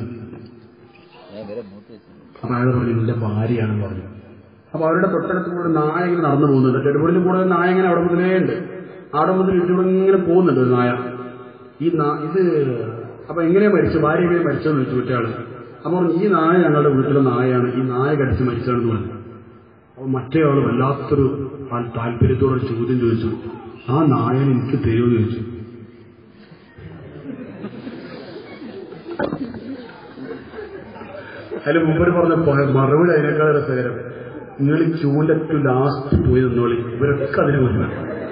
[SPEAKER 1] അപ്പൊ അയാൾ പറഞ്ഞു എന്റെ ഭാര്യയാണെന്ന് പറഞ്ഞു അപ്പൊ അവരുടെ തൊട്ടടുത്ത് കൂടെ നായ ഇങ്ങനെ നടന്നു പോകുന്നുണ്ട് ഡെഡ്ബോഡിന്റെ കൂടെ ഒരു നായ ഇങ്ങനെ അവിടെ മുതലേ ഉണ്ട് അവിടെ മുതൽ ഇവിടെ ഇങ്ങനെ പോകുന്നുണ്ട് ഒരു നായ ഈ നാ- ഇത് അപ്പൊ എങ്ങനെയാ മരിച്ചു ഭാര്യ എങ്ങനെ മരിച്ചതെന്ന് ചോദിച്ചു മറ്റേ അപ്പൊ പറഞ്ഞു, ഈ നായ ഞങ്ങളുടെ വീട്ടിലെ നായയാണ് ഈ നായ കടിച്ച് മരിച്ചതെന്ന് പറഞ്ഞു അപ്പൊ മറ്റേ ആള് വല്ലാത്തൊരു ആ- താല്പര്യത്തോടെ ഒരു ചോദ്യം ചോദിച്ചു ആ നായൻ എനിക്ക് തരുമെന്ന് ചോദിച്ചു അതിൽ മുമ്പര് പറഞ്ഞ പ- മറുപടി അതിനേക്കാൾ രസകരം നിങ്ങൾ ഈ ക്യൂവിന്റെ ഏറ്റവും ലാസ്റ്റ് പോയി നിന്നോളി ഇവരൊക്കെ അതിന് മുന്നിൽ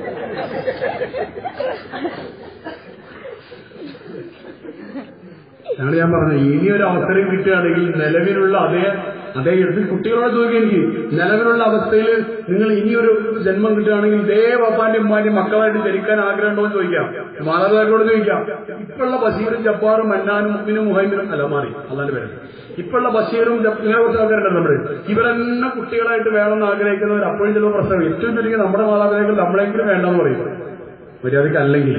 [SPEAKER 1] ഞങ്ങൾ ഞാൻ പറഞ്ഞു ഇനി ഒരു അവസരം കിട്ടുകയാണെങ്കിൽ നിലവിലുള്ള അതേ അതേ എടുത്ത് കുട്ടികളോട് ചോദിക്കുക എനിക്ക് നിലവിലുള്ള അവസ്ഥയിൽ നിങ്ങൾ ഇനിയൊരു ജന്മം കിട്ടുകയാണെങ്കിൽ ഇതേ പപ്പാന്റെ ഉമ്മാന്റെ മക്കളായിട്ട് ജനിക്കാൻ ആഗ്രഹമുണ്ടോ എന്ന് ചോദിക്കാം മാതാപിതാക്കളോട് ചോദിക്കാം ഇപ്പോഴുള്ള ബഷീറും ജബ്ബാറും മന്നാനും മുമ്പിനും മുഹൈമിനും അല്ല മാറി അല്ലാണ്ട് പേര് ഇപ്പോഴുള്ള ബഷീറും ജബ്- ഇങ്ങനെ കുറച്ച് ആൾക്കാരുണ്ട് നമ്മുടെ ഇവരെന്നെ കുട്ടികളായിട്ട് വേണമെന്ന് ആഗ്രഹിക്കുന്നവർ അപ്പോഴും ചില പ്രശ്നം ഏറ്റവും ചുരുങ്ങി നമ്മുടെ മാതാപിതാക്കൾ നമ്മളെങ്കിലും വേണ്ടെന്ന് പറയും മര്യാദയ്ക്ക് അല്ലെങ്കിൽ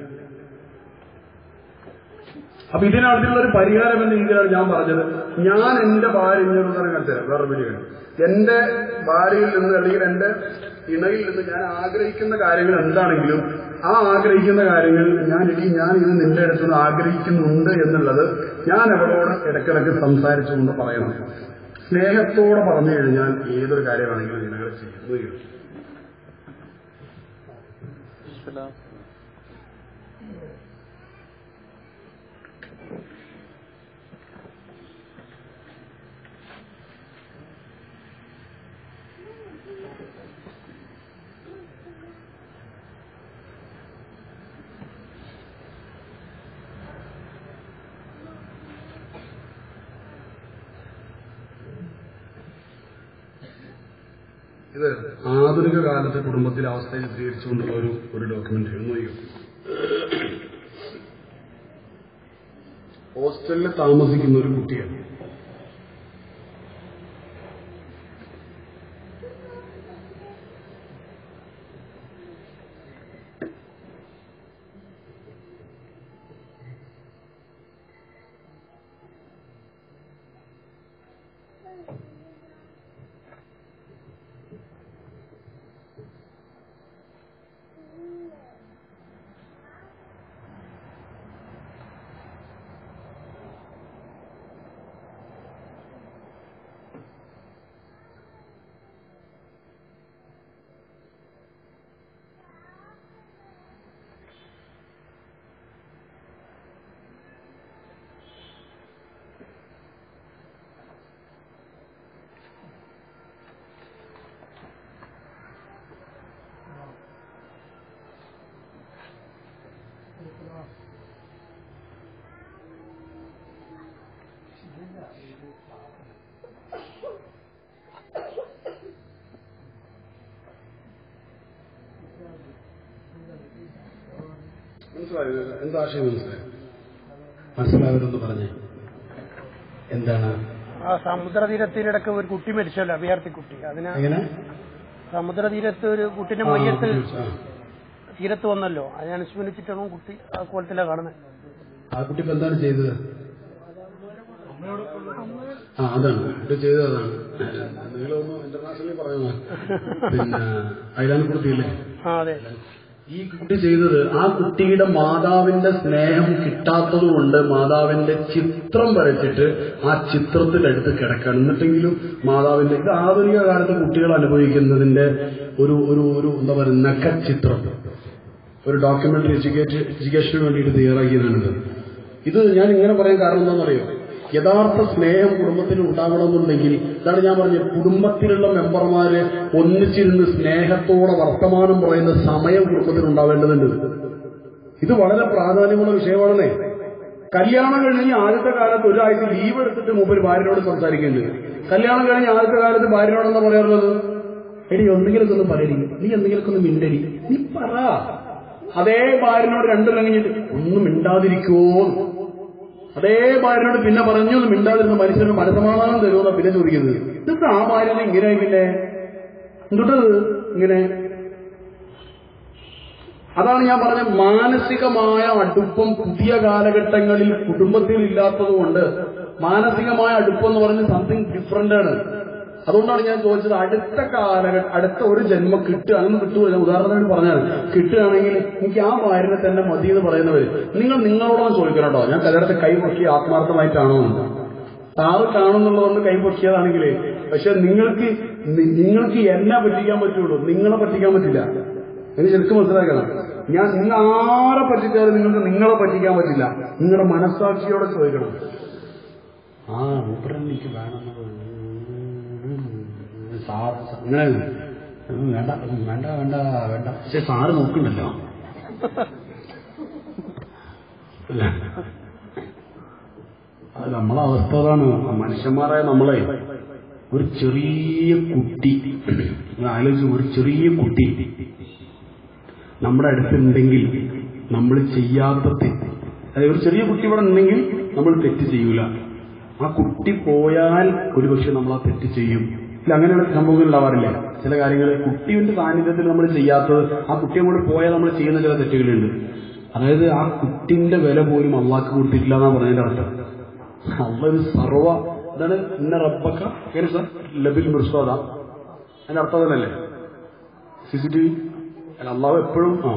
[SPEAKER 1] അപ്പൊ ഇതിനടുത്തുള്ള ഒരു പരിഹാരം എന്ന രീതിയിലാണ് ഞാൻ പറഞ്ഞത് ഞാൻ എന്റെ ഭാര്യ ഇങ്ങനെ കാണിച്ചുതരാം വേറെ വീഡിയോ എന്റെ ഭാര്യയിൽ നിന്ന് അല്ലെങ്കിൽ എന്റെ ഇണയിൽ നിന്ന് ഞാൻ ആഗ്രഹിക്കുന്ന കാര്യങ്ങൾ എന്താണെങ്കിലും ആ ആഗ്രഹിക്കുന്ന കാര്യങ്ങൾ ഞാൻ ഇനി ഞാൻ ഇത് നിന്റെ അടുത്ത് നിന്ന് ആഗ്രഹിക്കുന്നുണ്ട് എന്നുള്ളത് ഞാൻ അവളോട് ഇടയ്ക്കിടയ്ക്ക് സംസാരിച്ചുകൊണ്ട് പറയണം സ്നേഹത്തോടെ പറഞ്ഞു കഴിഞ്ഞാൽ ഏതൊരു കാര്യമാണെങ്കിലും ജനങ്ങൾ ചെയ്യുന്നു ഇത് ആധുനിക കാലത്തെ കുടുംബത്തിലെ അവസ്ഥയെ ചിത്രീകരിച്ചുകൊണ്ടുള്ള ഒരു ഒരു ഡോക്യുമെന്ററി ഒന്ന് നോക്കൂ ഹോസ്റ്റലിൽ താമസിക്കുന്ന ഒരു കുട്ടിയാണ് മനസ്സിലായോ എന്താ ആശയം മനസ്സിലായോ മനസ്സിലായവരൊന്ന് പറഞ്ഞേ എന്താണ്
[SPEAKER 3] ആ സമുദ്രതീരത്തിനിടക്ക് ഒരു കുട്ടി മരിച്ചല്ലോ അഭയാർത്ഥി കുട്ടി അതിന്
[SPEAKER 1] എങ്ങനെ
[SPEAKER 3] സമുദ്രതീരത്ത് ഒരു കുട്ടിന്റെ
[SPEAKER 1] ആ,
[SPEAKER 3] മയ്യത്ത്
[SPEAKER 1] ആ.
[SPEAKER 3] തീരത്ത് വന്നല്ലോ അതിനനുസ്മരിച്ചിട്ടാണ് കുട്ടി ആ കോലത്തിലാണ് കാണുന്നത്
[SPEAKER 1] ആ കുട്ടി ഇപ്പൊ എന്താണ് ചെയ്തത് ആ അതാണ് ഇത് ചെയ്തത് അതാണ് നിങ്ങളൊന്ന് ഇന്റർനാഷണലി പറയുന്ന പിന്നെ ഐലാൻഡ് കുട്ടിയില്ലേ
[SPEAKER 3] ആ അതെ
[SPEAKER 1] ഈ കുട്ടി ചെയ്തത് ആ കുട്ടിയുടെ മാതാവിന്റെ സ്നേഹം കിട്ടാത്തത് കൊണ്ട് മാതാവിന്റെ ചിത്രം വരച്ചിട്ട് ആ ചിത്രത്തിലെടുത്ത് കിടക്കണം എന്നിട്ടെങ്കിലും മാതാവിന്റെ ഇത് ആധുനിക കാലത്ത് കുട്ടികൾ അനുഭവിക്കുന്നതിന്റെ ഒരു ഒരു ഒരു എന്താ പറയുക നഖച്ചിത്രം ഒരു ഡോക്യുമെന്ററി എഡ്യൂക്കേറ്റ് എഡ്യൂക്കേഷന് വേണ്ടിയിട്ട് തയ്യാറാക്കിയതാണിത് ഇത് ഞാൻ ഇങ്ങനെ പറയാൻ കാരണം എന്താണെന്നറിയോ യഥാർത്ഥ സ്നേഹം കുടുംബത്തിൽ ഉണ്ടാകണമെന്നുണ്ടെങ്കിൽ ഇതാണ് ഞാൻ പറഞ്ഞത് കുടുംബത്തിലുള്ള മെമ്പർമാര് ഒന്നിച്ചിരുന്ന് സ്നേഹത്തോടെ വർത്തമാനം പറയുന്ന സമയം കുടുംബത്തിൽ ഉണ്ടാവേണ്ടതുണ്ട് ഇത് വളരെ പ്രാധാന്യമുള്ള വിഷയമാണെന്നേ കല്യാണം കഴിഞ്ഞ് ആദ്യത്തെ കാലത്ത് ഒരാഴ്ച ലീവ് എടുത്തിട്ട് മൂപ്പര് ഭാര്യനോട് സംസാരിക്കേണ്ടത് കല്യാണം കഴിഞ്ഞ് ആദ്യത്തെ കാലത്ത് ഭാര്യനോട് എന്താ പറയാറുള്ളത് എടി എന്തെങ്കിലുമൊക്കെ ഒന്ന് പറയടി നീ എന്തെങ്കിലുമൊക്കെ ഒന്ന് മിണ്ടടി നീ പറ അതേ ഭാര്യനോട് രണ്ടു കഴിഞ്ഞിട്ട് ഒന്നും മിണ്ടാതിരിക്കുമോ അതേ ഭാര്യനോട് പിന്നെ പറഞ്ഞു ഒന്ന് മിണ്ടാതിരുന്ന മനുഷ്യന് മനസമാധാനം തരുമെന്നാ പിന്നെ ചോദിക്കുന്നത് എന്നിട്ട് ആ ഭാര്യനെ ഇങ്ങനെ പിന്നെ എന്തുട്ടത് ഇങ്ങനെ അതാണ് ഞാൻ പറഞ്ഞ മാനസികമായ അടുപ്പം പുതിയ കാലഘട്ടങ്ങളിൽ കുടുംബത്തിൽ ഇല്ലാത്തത് കൊണ്ട് മാനസികമായ അടുപ്പം എന്ന് പറഞ്ഞ് സംതിങ് ഡിഫറന്റ് ആണ് അതുകൊണ്ടാണ് ഞാൻ ചോദിച്ചത് അടുത്ത കാലഘട്ട അടുത്ത ഒരു ജന്മം കിട്ടുക അങ്ങനെ കിട്ടുക ഞാൻ ഉദാഹരണത്തിന് പറഞ്ഞാൽ കിട്ടുകയാണെങ്കിൽ എനിക്ക് ആ ഭാര്യനെ തന്നെ മതി എന്ന് പറയുന്നവര് നിങ്ങൾ നിങ്ങളോടാണ് ചോദിക്കണം കേട്ടോ ഞാൻ കല്യാണത്തെ കൈ പൊക്കി ആത്മാർത്ഥമായിട്ടാണോ എന്ന് സാറ് കാണുന്നുള്ളതുകൊണ്ട് കൈ പൊക്കിയതാണെങ്കിൽ പക്ഷെ നിങ്ങൾക്ക് നി- നിങ്ങൾക്ക് എന്നെ പറ്റിക്കാൻ പറ്റുള്ളൂ നിങ്ങളെ പറ്റിക്കാൻ പറ്റില്ല എന്ന് ശരിക്കും മനസ്സിലാക്കണം ഞാൻ നിങ്ങൾ ആരെ പറ്റിച്ചാലും നിങ്ങൾക്ക് നിങ്ങളെ പറ്റിക്കാൻ പറ്റില്ല നിങ്ങളുടെ മനസ്സാക്ഷിയോടെ ചോദിക്കണം ആ മൂപ്പരൻ എനിക്ക് വേണമെന്നത് സാർ അങ്ങനെ ഉം, വേണ്ട ഉം, വേണ്ട വേണ്ട വേണ്ട പക്ഷെ സാറ് നോക്കണ്ടല്ലോ അല്ലേ അത് നമ്മളെ അവസ്ഥ അതാണ് മനുഷ്യന്മാരായ നമ്മളെ ഒരു ചെറിയ കുട്ടി ഒന്ന് ആലോചിച്ച് ഒരു ചെറിയ കുട്ടി നമ്മുടെ അടുത്തുണ്ടെങ്കിൽ നമ്മൾ ചെയ്യാത്ത തെറ്റ് അതായത് ഒരു ചെറിയ കുട്ടി ഇവിടെ ഉണ്ടെങ്കിൽ നമ്മൾ തെറ്റ് ചെയ്യൂല ആ കുട്ടി പോയാൽ ഒരുപക്ഷെ നമ്മൾ ആ തെറ്റ് ചെയ്യും ഇല്ല അങ്ങനെയുള്ള സംഭവങ്ങൾ ഉണ്ടാവാറില്ല ചില കാര്യങ്ങൾ കുട്ടിയുടെ സാന്നിധ്യത്തിൽ നമ്മൾ ചെയ്യാത്തത് ആ കുട്ടി അങ്ങോട്ട് പോയാൽ നമ്മൾ ചെയ്യുന്ന ചില തെറ്റുകളുണ്ട് അതായത് ആ കുട്ടിന്റെ വില പോലും അള്ളാക്ക് കൊടുത്തിട്ടില്ല എന്നാ പറഞ്ഞതിന്റെ അർത്ഥം അള്ള ഒരു സർവ ഇതാണ് ഇന്ന റബ്ബക്ക എങ്ങനെ സാർ ലബിൽ മൃസ്വാദ അതിന്റെ അർത്ഥം തന്നെയല്ലേ സി സി ടി വി അല്ല അള്ളാഹു എപ്പോഴും ആ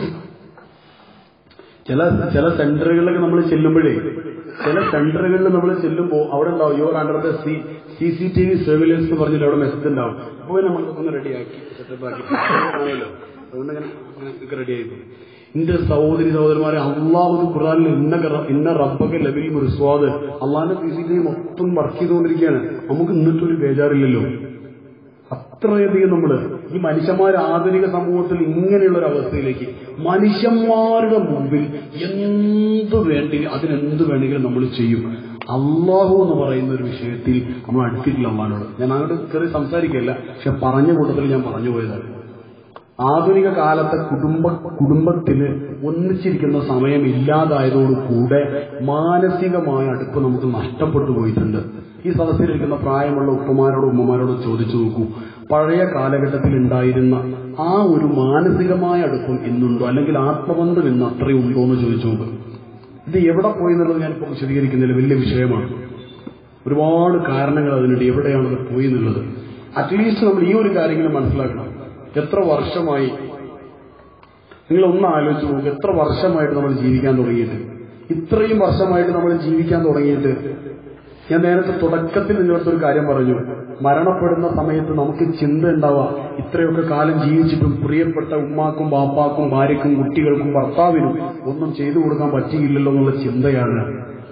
[SPEAKER 1] ചില ചില സെന്ററുകളിലൊക്കെ നമ്മൾ ചെല്ലുമ്പോഴേ ചില സെന്ററുകളിൽ നമ്മൾ ചെല്ലുമ്പോൾ അവിടെ ഉണ്ടാവും your under the C C C T V surveillance എന്ന് പറഞ്ഞിട്ട് അവിടെ മെസ്സേജ് ഉണ്ടാവും അപ്പോൾ നമ്മൾ ഒന്ന് റെഡിയാക്കി സെറ്റപ്പ് ആക്കി ആണല്ലോ അതുകൊണ്ട് ഇങ്ങനെ റെഡിയായി പോകും എന്റെ സഹോദരി സഹോദരന്മാരെ അള്ളാഹു ഖുറാനിൽ ഇന്ന ഗറ- ഇന്ന റബ്ബക ലബിൽ മുറിസ്വാദ് അള്ളാഹിന്റെ സി സി ടി വി മൊത്തം വർക്ക് ചെയ്തുകൊണ്ടിരിക്കുകയാണ് നമുക്ക് എന്നിട്ടൊരു ബേജാറില്ലല്ലോ അത്രയധികം നമ്മൾ ഈ മനുഷ്യന്മാർ ആധുനിക സമൂഹത്തിൽ ഇങ്ങനെയുള്ള ഒരു അവസ്ഥയിലേക്ക് മനുഷ്യന്മാരുടെ മുമ്പിൽ എന്ത് വേണ്ടി അതിനെന്ത് വേണമെങ്കിലും നമ്മൾ ചെയ്യും അള്ളാഹു എന്ന് പറയുന്ന ഒരു വിഷയത്തിൽ നമ്മൾ അടുത്തിട്ടില്ല അള്ളഹാനോട് ഞാൻ അങ്ങോട്ട് കയറി സംസാരിക്കില്ല പക്ഷെ പറഞ്ഞ കൂട്ടത്തിൽ ഞാൻ പറഞ്ഞു പോയതാണ് ആധുനിക കാലത്തെ കുടുംബ കുടുംബത്തിന് ഒന്നിച്ചിരിക്കുന്ന സമയം ഇല്ലാതായതോടുകൂടെ മാനസികമായ അടുപ്പ് നമുക്ക് നഷ്ടപ്പെട്ടു പോയിട്ടുണ്ട് ഈ സദസ്സിലിരിക്കുന്ന പ്രായമുള്ള ഉപ്പമാരോടും ഉമ്മമാരോടും ചോദിച്ചു നോക്കൂ പഴയ കാലഘട്ടത്തിൽ ഉണ്ടായിരുന്ന ആ ഒരു മാനസികമായ അടുപ്പം ഇന്നുണ്ടോ അല്ലെങ്കിൽ ആത്മബന്ധം ഇന്ന് അത്രയും ഉണ്ടോ എന്ന് ചോദിച്ചു നോക്ക് ഇത് എവിടെ പോയി എന്നുള്ളത് ഞാനിപ്പോൾ വിശദീകരിക്കുന്നില്ല വലിയ വിഷയമാണ് ഒരുപാട് കാരണങ്ങൾ അതിനുണ്ട് എവിടെയാണ് അത് പോയി എന്നുള്ളത് അറ്റ്ലീസ്റ്റ് നമ്മൾ ഈ ഒരു കാര്യങ്ങൾ മനസ്സിലാക്കണം എത്ര വർഷമായി നിങ്ങൾ ഒന്ന് ആലോചിച്ച് നോക്ക് എത്ര വർഷമായിട്ട് നമ്മൾ ജീവിക്കാൻ തുടങ്ങിയിട്ട് ഇത്രയും വർഷമായിട്ട് നമ്മൾ ജീവിക്കാൻ തുടങ്ങിയിട്ട് ഞാൻ നേരത്തെ തുടക്കത്തിൽ നിങ്ങളടുത്ത് ഒരു കാര്യം പറഞ്ഞു മരണപ്പെടുന്ന സമയത്ത് നമുക്ക് ചിന്ത ഉണ്ടാവുക ഇത്രയൊക്കെ കാലം ജീവിച്ചിട്ടും പ്രിയപ്പെട്ട ഉമ്മാക്കും ബാപ്പാക്കും ഭാര്യക്കും കുട്ടികൾക്കും ഭർത്താവിനും ഒന്നും ചെയ്തു കൊടുക്കാൻ പറ്റിയില്ലല്ലോ എന്നുള്ള ചിന്തയാണ്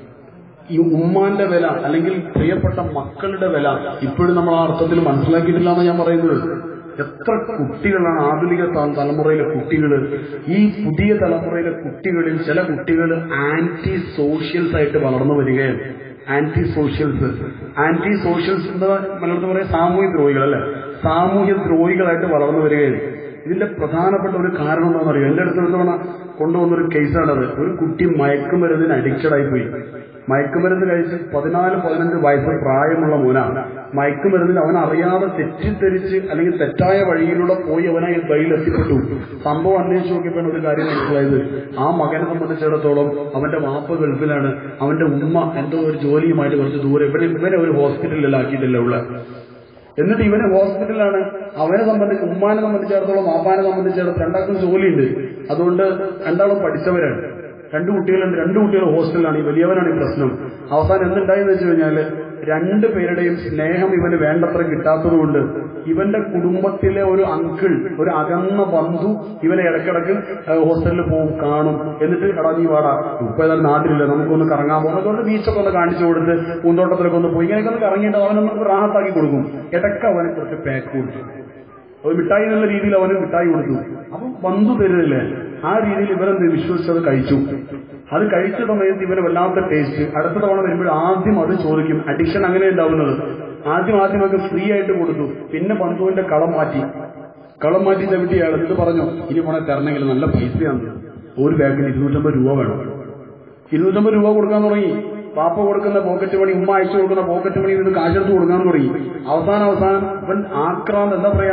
[SPEAKER 1] ഈ ഉമ്മാന്റെ വില അല്ലെങ്കിൽ പ്രിയപ്പെട്ട മക്കളുടെ വില ഇപ്പോഴും നമ്മൾ ആ അർത്ഥത്തിൽ മനസ്സിലാക്കിയിട്ടില്ല എന്ന് ഞാൻ പറയുന്നത് എത്ര കുട്ടികളാണ് ആധുനിക ത- തലമുറയിലെ കുട്ടികൾ ഈ പുതിയ തലമുറയിലെ കുട്ടികളിൽ ചില കുട്ടികൾ ആന്റി സോഷ്യൽസ് ആയിട്ട് വളർന്നു വരികയാണ് ആന്റി സോഷ്യൽസ് ആന്റി സോഷ്യൽസ് എന്താ മലയാളത്തിൽ പറയാം സാമൂഹ്യ ദ്രോഹികൾ അല്ലെ സാമൂഹ്യ ദ്രോഹികളായിട്ട് വളർന്നു വരികയാണ് ഇതിന്റെ പ്രധാനപ്പെട്ട ഒരു കാരണം എന്താണെന്ന് അറിയോ എന്റെ അടുത്ത് ഒരു തവണ കൊണ്ടുവന്നൊരു കേസാണത് ഒരു കുട്ടി മയക്കുമരുന്നിന് അഡിക്റ്റഡ് ആയി പോയി മയക്കുമരുന്ന് കഴിച്ച് പതിനാല് പതിനഞ്ച് വയസ്സ് പ്രായമുള്ള മോനാണ് മയക്കുമരുന്നിന് അവൻ അറിയാതെ തെറ്റിദ്ധരിച്ച് അല്ലെങ്കിൽ തെറ്റായ വഴിയിലൂടെ പോയി അവനെ വഴിയിൽ എത്തിപ്പെട്ടു സംഭവം അന്വേഷിച്ച് നോക്കിയപ്പോൾ ഒരു കാര്യം മനസ്സിലായത് ആ മകനെ സംബന്ധിച്ചിടത്തോളം അവന്റെ വാപ്പ ഗൾഫിലാണ് അവന്റെ ഉമ്മ എന്തോ ഒരു ജോലിയുമായിട്ട് കുറച്ച് ദൂരെ ഇവനെ ഇവനെ ഒരു ഹോസ്പിറ്റലിലാക്കിയിട്ടില്ല ഉള്ള എന്നിട്ട് ഇവന് ഹോസ്പിറ്റലാണ് അവനെ സംബന്ധിച്ച് ഉമ്മാനെ സംബന്ധിച്ചിടത്തോളം മാപ്പാനെ സംബന്ധിച്ചിടത്തോളം രണ്ടാൾക്കും ജോലിയുണ്ട് അതുകൊണ്ട് രണ്ടാളും പഠിച്ചവരാണ് രണ്ട് കുട്ടികളുണ്ട് രണ്ട് കുട്ടികൾ ഹോസ്റ്റലിലാണ് ഈ വലിയവനാണ് ഈ പ്രശ്നം അവസാനം എന്തുണ്ടായെന്ന് വെച്ച് കഴിഞ്ഞാല് രണ്ട് പേരുടെയും സ്നേഹം ഇവന് വേണ്ടത്ര കിട്ടാത്തതുകൊണ്ട് ഇവന്റെ കുടുംബത്തിലെ ഒരു അങ്കിൾ ഒരു അകന്ന ബന്ധു ഇവനെ ഇടക്കിടക്ക് ഹോസ്റ്റലിൽ പോകും കാണും എന്നിട്ട് എടാ നീ വാടാ ഇപ്പൊ ഏതായാലും നാട്ടിലില്ല നമുക്കൊന്ന് കറങ്ങാൻ പോകും അതുകൊണ്ട് ബീച്ചൊക്കെ ഒന്ന് കാണിച്ചു കൊടുത്ത് പൂന്തോട്ടത്തിലൊക്കെ ഒന്ന് പോയി ഇങ്ങനെയൊക്കെ ഒന്ന് കറങ്ങിയിട്ട് അവനൊന്ന് റാഹത്താക്കി കൊടുക്കും ഇടയ്ക്ക് അവനെ കുറച്ച് പാക്ക് കൊടുക്കും ഒരു മിഠായി എന്നുള്ള രീതിയിൽ അവന് മിഠായി കൊടുത്തു അപ്പൊ ബന്ധു തരുന്നില്ലേ ആ രീതിയിൽ ഇവരെന്ത് വിശ്വസിച്ചത് കഴിച്ചു അത് കഴിച്ച സമയത്ത് ഇവന് വല്ലാത്ത ടേസ്റ്റ് അടുത്ത തവണ വരുമ്പോൾ ആദ്യം അത് ചോദിക്കും അഡിക്ഷൻ അങ്ങനെ ഉണ്ടാവുന്നത് ആദ്യം ആദ്യം അത് ഫ്രീ ആയിട്ട് കൊടുത്തു പിന്നെ ബന്ധുവിന്റെ കളം മാറ്റി കളം മാറ്റി ചവിട്ടി അയാൾ എന്നിട്ട് പറഞ്ഞു ഇനി പോണെ തരണമെങ്കിൽ നല്ല പൈസയാണ് ഒരു ബാഗിന് ഇരുന്നൂറ്റമ്പത് രൂപ വേണം ഇരുന്നൂറ്റമ്പത് രൂപ കൊടുക്കാൻ തുടങ്ങി പാപ്പ കൊടുക്കുന്ന പോക്കറ്റ് മണി ഉമ്മ അയച്ചു കൊടുക്കുന്ന പോക്കറ്റ് മണി നിന്ന് കാശെടുത്ത് കൊടുക്കാൻ തുടങ്ങി അവസാനം അവസാനം ഇവൻ ആക്രാന്ത് എന്താ പറയാ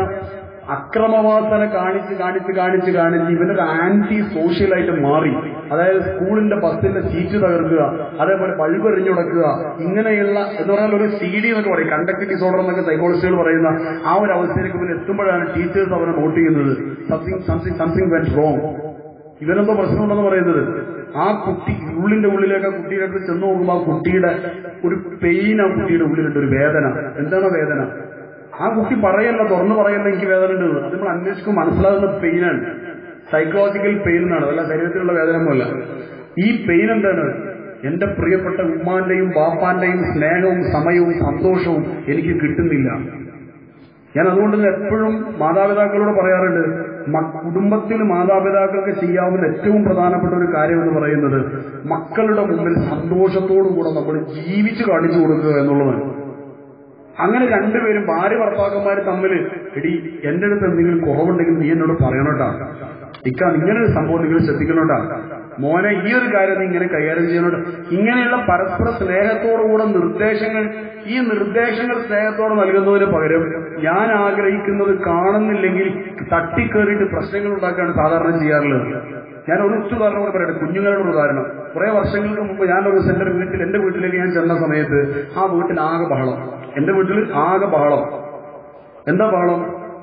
[SPEAKER 1] അക്രമവാസന കാണിച്ച് കാണിച്ച് കാണിച്ച് കാണിച്ച് ഇവനൊരു ആന്റി സോഷ്യലായിട്ട് മാറി അതായത് സ്കൂളിന്റെ ബസ്സിന്റെ സീറ്റ് തകർക്കുക അതേപോലെ ബൾബ് എറിഞ്ഞുടക്കുക ഇങ്ങനെയുള്ള എന്ന് പറഞ്ഞാൽ ഒരു സി ഡി എന്നൊക്കെ പറയും കണ്ടക്ട് ഡിസോർഡർ എന്നൊക്കെ സൈക്കോളജിസ്റ്റുകൾ പറയുന്ന ആ ഒരു അവസ്ഥയിലേക്ക് ഇവൻ എത്തുമ്പോഴാണ് ടീച്ചേഴ്സ് അവനെ നോട്ട് ചെയ്യുന്നത് something something something went wrong ഇവനെന്തോ പ്രശ്നമുണ്ടെന്ന് പറയുന്നത് ആ കുട്ടി ഉള്ളിന്റെ ഉള്ളിലേക്ക് ആ കുട്ടിയുടെ അടുത്ത് ചെന്ന് നോക്കുമ്പോൾ ആ കുട്ടിയുടെ ഒരു പെയിൻ ആ കുട്ടിയുടെ ഉള്ളിലുണ്ട് ഒരു വേദന എന്താണ് വേദന ആ കുട്ടി പറയല്ല തുറന്നു പറയല്ല എനിക്ക് വേദന ഉണ്ട് അത് നമ്മൾ അന്വേഷിക്കും മനസ്സിലാകുന്ന പെയിനാണ് സൈക്കോളജിക്കൽ പെയിൻ എന്നാണ് അല്ല ശരീരത്തിലുള്ള വേദന ഒന്നുമല്ല ഈ പെയിൻ എന്താണ് എന്റെ പ്രിയപ്പെട്ട ഉമ്മാന്റെയും ബാപ്പാന്റെയും സ്നേഹവും സമയവും സന്തോഷവും എനിക്ക് കിട്ടുന്നില്ല ഞാൻ അതുകൊണ്ട് തന്നെ എപ്പോഴും മാതാപിതാക്കളോട് പറയാറുണ്ട് മ- കുടുംബത്തിൽ മാതാപിതാക്കൾക്ക് ചെയ്യാവുന്ന ഏറ്റവും പ്രധാനപ്പെട്ട ഒരു കാര്യം എന്ന് പറയുന്നത് മക്കളുടെ മുമ്പിൽ സന്തോഷത്തോടു കൂടെ നമ്മൾ ജീവിച്ചു കാണിച്ചു കൊടുക്കുക എന്നുള്ളതാണ് അങ്ങനെ രണ്ടുപേരും ഭാര്യ ഭർത്താക്കന്മാർ തമ്മിൽ എടി എന്റെ അടുത്ത് എന്തെങ്കിലും കുറവുണ്ടെങ്കിൽ നീ എന്നോട് പറയണോട്ടാ ഇക്ക ഇങ്ങനെ ഒരു സംഭവം നിങ്ങൾ ശ്രദ്ധിക്കണോട്ടാ മോനെ ഈ ഒരു കാര്യം നീ ഇങ്ങനെ കൈകാര്യം ചെയ്യണോട്ട് ഇങ്ങനെയുള്ള പരസ്പര സ്നേഹത്തോടുകൂടെ നിർദ്ദേശങ്ങൾ ഈ നിർദ്ദേശങ്ങൾ സ്നേഹത്തോടെ നൽകുന്നതിന് പകരം ഞാൻ ആഗ്രഹിക്കുന്നത് കാണുന്നില്ലെങ്കിൽ തട്ടിക്കേറിയിട്ട് പ്രശ്നങ്ങൾ ഉണ്ടാക്കുകയാണ് സാധാരണ ചെയ്യാറുള്ളത് ഞാൻ ഒരു ഒറ്റ ഉദാഹരണം കൂടെ പറയട്ടെ കുഞ്ഞുങ്ങളുടെ ഒരു ഉദാഹരണം കുറെ വർഷങ്ങൾക്ക് മുമ്പ് ഞാൻ ഒരു ദിവസം എന്റെ വീട്ടിൽ എന്റെ വീട്ടിലേക്ക് ഞാൻ ചെന്ന സമയത്ത് ആ വീട്ടിൽ ആകെ ബഹളം എന്റെ വീട്ടിൽ ആകെ ബഹളം എന്താ ബഹളം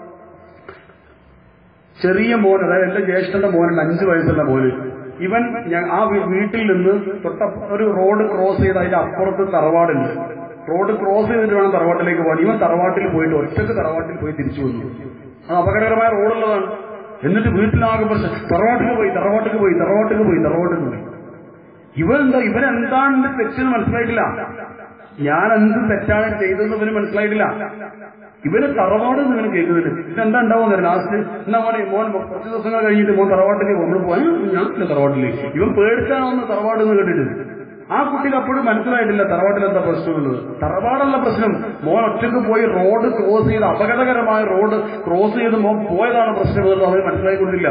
[SPEAKER 1] ചെറിയ മോൻ അതായത് എന്റെ ജ്യേഷ്ഠന്റെ മോനുണ്ട് അഞ്ചു വയസ്സുള്ള മോന് ഇവൻ ഞാൻ ആ വീ- വീട്ടിൽ നിന്ന് തൊട്ട ഒരു റോഡ് ക്രോസ് ചെയ്ത് അതിന്റെ അപ്പുറത്ത് തറവാടുണ്ട് റോഡ് ക്രോസ് ചെയ്തിട്ട് വേണം തറവാട്ടിലേക്ക് പോകാൻ ഇവൻ തറവാട്ടിൽ പോയിട്ട് ഒറ്റക്ക് തറവാട്ടിൽ പോയി തിരിച്ചു വന്നു അത് അപകടകരമായ റോഡുള്ളതാണ് എന്നിട്ട് വീട്ടിലാകെ പ്രശ്നം തറവാട്ടിൽ പോയി തറവാട്ടിൽ പോയി തറവാട്ടിൽ പോയി തറവാട്ടിൽ പോയി ഇവൻ എന്താ ഇവൻ എന്താണ് തെറ്റെന്ന് മനസ്സിലായിട്ടില്ല ഞാൻ എന്ത് തെറ്റാണ് ചെയ്തതെന്ന് ഇവന് മനസ്സിലായിട്ടില്ല ഇവന് തറവാട് നിങ്ങൾ കേൾക്കുന്നുണ്ട് ഇതെന്താ ഉണ്ടാവും ലാസ്റ്റ് എന്നാ മോനെ മോൻ കുറച്ച് ദിവസങ്ങൾ കഴിഞ്ഞിട്ട് മോൻ തറവാട്ടിലേക്ക് നമ്മൾ പോയി ഞാൻ ഇല്ല തറവാട്ടിലേക്ക് ഇവൻ പേടിച്ചാണ് വന്ന് തറവാട് എന്ന് കേട്ടിട്ട് ആ കുട്ടിക്ക് അപ്പോഴും മനസ്സിലായിട്ടില്ല തറവാട്ടിൽ എന്താ പ്രശ്നമുള്ളത് തറവാടല്ല പ്രശ്നം മോൻ ഒറ്റക്ക് പോയി റോഡ് ക്രോസ് ചെയ്ത് അപകടകരമായ റോഡ് ക്രോസ് ചെയ്ത് മോൻ പോയതാണ് പ്രശ്നം എന്നുള്ളത് അവന് മനസ്സിലായിക്കൊണ്ടില്ല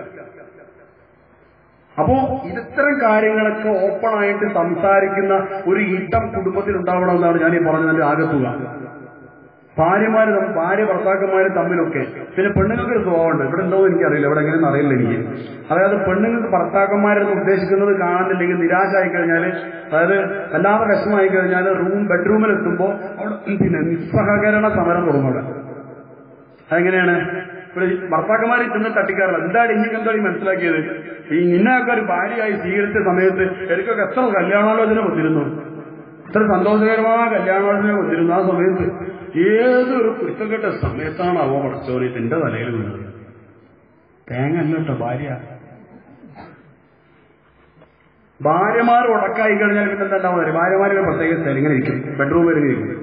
[SPEAKER 1] അപ്പോ ഇത്തരം കാര്യങ്ങളൊക്കെ ഓപ്പൺ ആയിട്ട് സംസാരിക്കുന്ന ഒരു ഇടം കുടുംബത്തിൽ ഉണ്ടാവണമെന്നാണ് ഞാൻ ഈ പറഞ്ഞതിന്റെ ആകത്തുക ഭാര്യമാര് തമ്മിൽ- ഭാര്യ ഭർത്താക്കന്മാര് തമ്മിലൊക്കെ പിന്നെ പെണ്ണുങ്ങൾക്ക് ഒരു സ്വഭാവമുണ്ട് ഇവിടെ ഉണ്ടോ എന്ന് എനിക്കറിയില്ല ഇവിടെ എങ്ങനെയെന്ന് അറിയില്ല എനിക്ക് അതായത് പെണ്ണുങ്ങൾക്ക് ഭർത്താക്കന്മാരെന്ന് ഉദ്ദേശിക്കുന്നത് കാണുന്നില്ലെങ്കിൽ നിരാശ ആയി കഴിഞ്ഞാൽ അതായത് വല്ലാതെ വിഷമമായി കഴിഞ്ഞാൽ റൂം ബെഡ്റൂമിൽ എത്തുമ്പോൾ അവിടെ പിന്നെ നിസ്സഹകരണ സമരം തുടങ്ങും അവിടെ അതെങ്ങനെയാണ് ഇവിടെ ഈ ഭർത്താക്കന്മാരെ ചെന്ന് തട്ടിക്കാറില്ല എന്താണ് ഇനിക്ക് എന്താണ് ഈ മനസ്സിലാക്കിയത് ഈ നിന്നെയൊക്കെ ഒരു ഭാര്യയായി സ്വീകരിച്ച സമയത്ത് എനിക്കൊക്കെ എത്ര കല്യാണാലോചന വന്നിരുന്നു ഇത്ര സന്തോഷകരമായ കല്യാണാലോചന വന്നിരുന്നു ആ സമയത്ത് ഏതൊരു കുരുത്തക്കെട്ട സമയത്താണ് അവ പടച്ചോനെ എന്റെ തലയിൽ വീണത് തേങ്ങ അല്ല കേട്ടോ ഭാര്യ ഭാര്യമാർ ഉടക്കായി കഴിഞ്ഞാൽ പിന്നെ എന്താ ഉണ്ടാവുന്നത് ഭാര്യമാരുടെ പ്രത്യേക സ്ഥലം ഇങ്ങനെ ഇരിക്കും ബെഡ്റൂമിൽ ഇങ്ങനെ ഇരിക്കും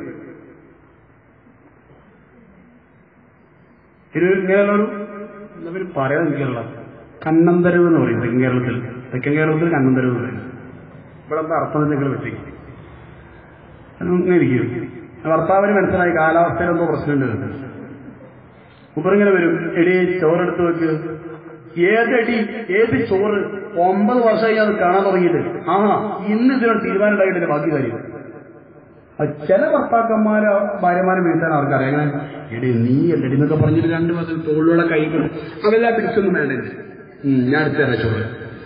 [SPEAKER 1] ഇത് ഇങ്ങനെയുള്ളൊരു എന്താ പേര് പറയാൻ എനിക്കുള്ള കണ്ണന്തരവ് എന്ന് പറയും തെക്കൻ കേരളത്തിൽ തെക്കൻ കേരളത്തിൽ കണ്ണന്തരവ് എന്ന് പറയും ഇവിടെ എന്താ അർത്ഥം നിങ്ങൾ വെച്ചേക്കും ഇങ്ങനെ ഇരിക്കും ഭർത്താവിന് മനസ്സിലായി കാലാവസ്ഥയിൽ എന്തോ പ്രശ്നമുണ്ട് മുപ്പറിങ്ങനെ വരും എടി ചോറെടുത്ത് വെക്ക് ഏതടി ഏത് ചോറ് ഒമ്പത് വർഷമായി അത് കാണാൻ തുടങ്ങിയിട്ട് ആ ഇന്ന് ഇതിനൊരു തീരുമാനം ഉണ്ടായിട്ടില്ല ബാക്കി കാര്യം അത് ചില ഭർത്താക്കന്മാരെ ഭാര്യമാരെ വീഴ്ത്താൻ അവർക്കറിയാം അങ്ങനെ എടി നീ അല്ലടി എന്നൊക്കെ പറഞ്ഞിട്ട് രണ്ട് മാസം തോളിലൂടെ കൈ അതെല്ലാം പിടിച്ചൊന്നും വേണ്ട എനിക്ക്. ഉം, ഞാൻ എടുത്തേരാ ചോറ്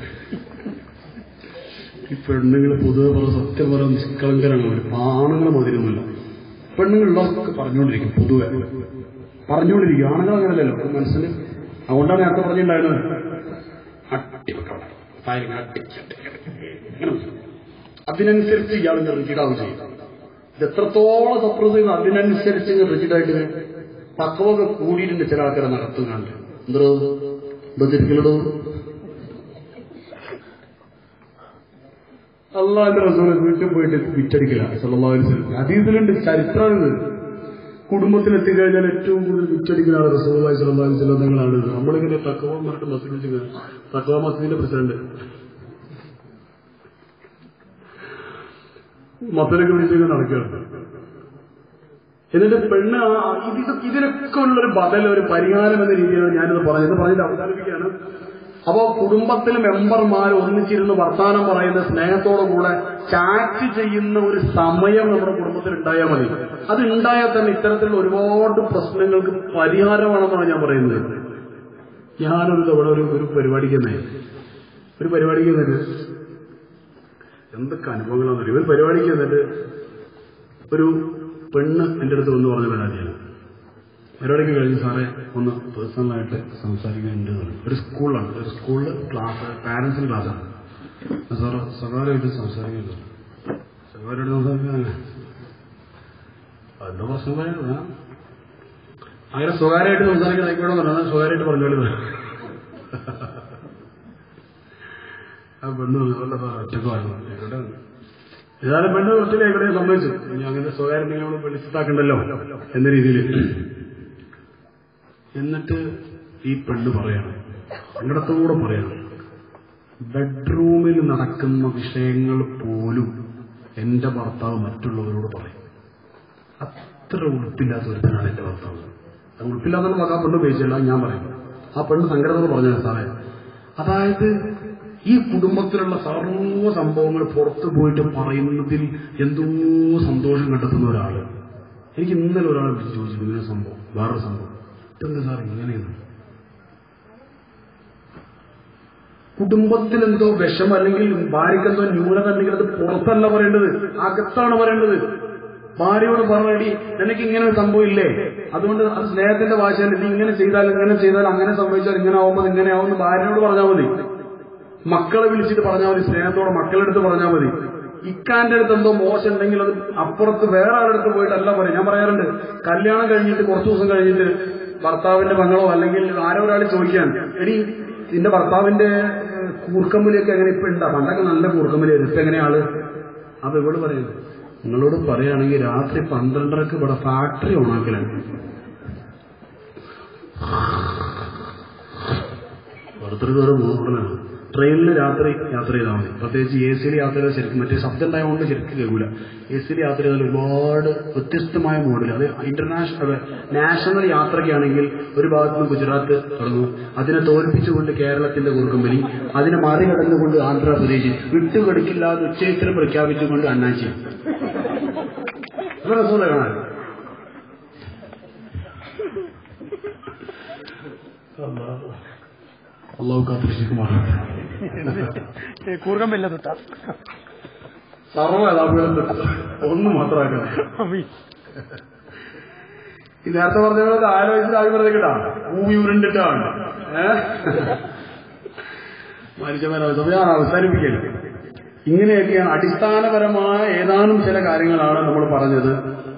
[SPEAKER 1] ഈ പെണ്ണുങ്ങൾ പൊതുവെ പറഞ്ഞ സത്യം പറയാൻ നിഷ്കളങ്കരാണ് അവർ ആണുങ്ങൾ മതിരൊന്നുമില്ല പെണ്ണുങ്ങളുള്ളതൊക്കെ പറഞ്ഞുകൊണ്ടിരിക്കും പൊതുവെ പറഞ്ഞുകൊണ്ടിരിക്കും ആണുങ്ങൾ അങ്ങനല്ലല്ലോ മനസ്സിന് അതുകൊണ്ടാണ് നേരത്തെ പറഞ്ഞിട്ടുണ്ടായിരുന്നത് അട്ടിവെക്കണം ഫയലിങ്ങനെ അട്ടിച്ച് അട്ടിച്ച് അട്ടിച്ച് ഇങ്ങനെ മനസ്സിലാവും. അതിനനുസരിച്ച് ഇയാൾ റിജിഡാവും ചെയ്യും ഇത് എത്രത്തോളം സപ്രസ് ചെയ്യുന്നു അതിനനുസരിച്ച് റിജിഡായിട്ട് പക്വമൊക്കെ കൂടിയിട്ടുണ്ട് ചില ആൾക്കാരെ നടത്തുന്നുണ്ട് എന്തോ എന്തോ തിരിക്കലടോ അള്ളാഹിന്റെ റസൂൽ വീട്ടിൽ പോയിട്ട് വിറ്റടിക്കല അതീതിലുണ്ട് ചരിത്രം ഇത് കുടുംബത്തിൽ എത്തിക്കഴിഞ്ഞാൽ ഏറ്റവും കൂടുതൽ വിറ്റടിക്കുന്ന റസൂലായി സല്ലാഹു സ്വലങ്ങളാണ് നമ്മളിങ്ങനെ തക്കവ പറഞ്ഞിട്ട് മസ്ജിദ് തക്കവ മസ്ജിദിന്റെ പ്രസിഡന്റ് മത്തലൊക്കെ വിളിച്ചൊക്കെ നടക്കുകയാണ് എന്നിട്ട് പെണ്ണ് ആ- ഇത് ഇതിനൊക്കെ ഉള്ളൊരു ബദൽ ഒരു പരിഹാരം എന്ന രീതിയിലാണ് ഞാനിത് പറഞ്ഞത് ഇത് പറഞ്ഞിട്ട് അവസാനിപ്പിക്കുകയാണ് അപ്പോ കുടുംബത്തിലെ മെമ്പർമാർ ഒന്നിച്ചിരുന്ന് വർത്താനം പറയുന്ന സ്നേഹത്തോടു കൂടെ ചാറ്റ് ചെയ്യുന്ന ഒരു സമയം നമ്മുടെ കുടുംബത്തിൽ ഉണ്ടായാൽ മതി അത് ഉണ്ടായാൽ തന്നെ ഇത്തരത്തിലുള്ള ഒരുപാട് പ്രശ്നങ്ങൾക്ക് പരിഹാരമാണെന്നാണ് ഞാൻ പറയുന്നത് ഞാനൊരു തവണ ഒരു ഒരു പരിപാടിക്ക് തന്നെ ഒരു പരിപാടിക്ക് തന്നെ എന്തൊക്കെ അനുഭവങ്ങളാണെന്ന് അറിയാം ഒരു പരിപാടിക്ക് എന്നിട്ട് ഒരു പെണ്ണ് എൻ്റെ അടുത്ത് വന്ന് പറഞ്ഞ പരാതിയാണ് പരിപാടിക്ക് കഴിഞ്ഞ് സാറേ ഒന്ന് പേഴ്സണലായിട്ട് സംസാരിക്കാനുണ്ട് എന്ന് പറഞ്ഞു. ഒരു സ്കൂളിലാണ് ഒരു സ്കൂളിൽ ക്ലാസ് പാരന്റ്സിന് ക്ലാസ്സാണ് സാറ് സ്വകാര്യമായിട്ട് സംസാരിക്കുന്നുണ്ട് സ്വകാര്യമായിട്ട് സംസാരിക്കാൻ എന്താ പ്രശ്നം പറയാ അങ്ങനെ സ്വകാര്യമായിട്ട് സംസാരിക്കാൻ ആയിക്കോട്ടെ എന്ന് പറഞ്ഞാൽ സ്വകാര്യമായിട്ട് പറഞ്ഞോളൂ ആ പെണ്ണ് നല്ല ഒറ്റക്കുമായിരുന്നു എവിടെ ഏതായാലും പെണ്ണ് കുറച്ചില്ല എവിടെ സമ്മതിച്ചു ഇനി അങ്ങനെ സ്വകാര്യം നിങ്ങൾ വെളിച്ചത്താക്കണ്ടല്ലോ എന്ന രീതിയിൽ എന്നിട്ട് ഈ പെണ്ണ് പറയാണ് സങ്കടത്തോടെ പറയാണ് ബെഡ്റൂമിൽ നടക്കുന്ന വിഷയങ്ങൾ പോലും എന്റെ ഭർത്താവ് മറ്റുള്ളവരോട് പറയും അത്ര ഉൾപ്പില്ലാത്ത ഒരുത്തനാണ് എന്റെ ഭർത്താവ് അത് ഉൾപ്പില്ലാത്ത വാക്ക് ആ പെണ്ണ് ഉപയോഗിച്ചില്ല ഞാൻ പറയും ആ പെണ്ണ് സങ്കടത്തോട് പറഞ്ഞു സാറേ അതായത് ഈ കുടുംബത്തിലുള്ള സർവ്വ സംഭവങ്ങൾ പുറത്തു പോയിട്ട് പറയുന്നതിൽ എന്തോ സന്തോഷം കണ്ടെത്തുന്ന ഒരാള് എനിക്ക് ഇന്നലെ ഒരാളെ വിളിച്ച് ചോദിച്ചു ഇങ്ങനെ ഒരു സംഭവം വേറൊരു സംഭവം ഇതെന്താ സാർ ഇങ്ങനെയെന്ന് കുടുംബത്തിൽ എന്തോ വിഷം അല്ലെങ്കിൽ ഭാര്യയ്ക്ക് എന്തോ ന്യൂനത ഉണ്ടെങ്കിൽ അത് പുറത്തല്ല പറയേണ്ടത് അകത്താണ് പറയേണ്ടത് ഭാര്യയോട് പറഞ്ഞടി നിനക്ക് ഇങ്ങനെ ഒരു സംഭവം ഇല്ലേ അതുകൊണ്ട് അത് സ്നേഹത്തിന്റെ ഭാഷയല്ല നീ ഇങ്ങനെ ചെയ്താൽ ഇങ്ങനെ ചെയ്താൽ അങ്ങനെ സംഭവിച്ചാൽ ഇങ്ങനെ ആവുമ്പോൾ ഇങ്ങനെ ആവുമെന്ന് ഭാര്യയോട് പറഞ്ഞാൽ മതി മക്കളെ വിളിച്ചിട്ട് പറഞ്ഞാൽ മതി സ്നേഹത്തോടെ മക്കളുടെ അടുത്ത് പറഞ്ഞാൽ മതി ഇക്കാന്റെ അടുത്ത് എന്തോ മോശം ഉണ്ടെങ്കിൽ അത് അപ്പുറത്ത് വേറെ ആളുടെ അടുത്ത് പോയിട്ടല്ല പറയും ഞാൻ പറയാറുണ്ട് കല്യാണം കഴിഞ്ഞിട്ട് കുറച്ച് ദിവസം കഴിഞ്ഞിട്ട് ഭർത്താവിന്റെ മകളോ അല്ലെങ്കിൽ ആരോ ഒരാൾ ചോദിക്കാൻ എടി നിന്റെ ഭർത്താവിന്റെ ഏഹ്, കൂർക്കമ്പലിയൊക്കെ എങ്ങനെ ഇപ്പൊ ഉണ്ടാ പണ്ടൊക്കെ നല്ല കൂർക്കമ്പലിയായിരുന്നു ഇപ്പൊ എങ്ങനെയാള് അപ്പൊ ഇവള് പറയുന്നു നിങ്ങളോട് പറയുകയാണെങ്കിൽ രാത്രി പന്ത്രണ്ടരക്ക് ഇവിടെ ഫാക്ടറി ഓണാക്കലാണ് ഓരോരുത്തർക്ക് ഓരോ മോഡലാണ് ട്രെയിനിൽ രാത്രി യാത്ര ചെയ്താൽ മതി പ്രത്യേകിച്ച് എ സിയിൽ യാത്ര ചെയ്താൽ ശരിക്കും മറ്റേ ശബ്ദം ഉണ്ടായതുകൊണ്ട് ശരിക്കും കേൾക്കൂല എ സിയിൽ യാത്ര ചെയ്താൽ ഒരുപാട് വ്യത്യസ്തമായ മോഡൽ അത് ഇന്റർനാഷണൽ നാഷണൽ യാത്രയ്ക്കാണെങ്കിൽ ഒരു ഭാഗത്ത് നിന്ന് ഗുജറാത്ത് തുടങ്ങും അതിനെ തോൽപ്പിച്ചുകൊണ്ട് കേരളത്തിന്റെ കുറുക്കമ്പലി അതിനെ മറികടന്നുകൊണ്ട് ആന്ധ്രാപ്രദേശ് വിട്ടുകൊടുക്കില്ലാതെ ഉച്ചയിത്തരം പ്രഖ്യാപിച്ചുകൊണ്ട് അണ്ണാച്ചി നല്ല രസമല്ലേ കാണാൻ അള്ളാഹു കാത്തിരിക്കുമാറാണ്
[SPEAKER 3] കൂർക്കം വല്ല തൊട്ടാ
[SPEAKER 1] സർവ്വ യഥാർത്ഥം ഒന്നും മാത്രമാക്കണം ഈ നേരത്തെ പറഞ്ഞ പോലെ ആലോചിച്ചിട്ട് ആയി കേട്ടാ ഭൂമി ഉരുണ്ടിട്ടാണ് ഏഹ് മനുഷ്യന്മാരെ ഞാൻ അവസാനിപ്പിക്കല് ഇങ്ങനെയൊക്കെയാണ് അടിസ്ഥാനപരമായ ഏതാനും ചില കാര്യങ്ങളാണ് നമ്മൾ പറഞ്ഞത്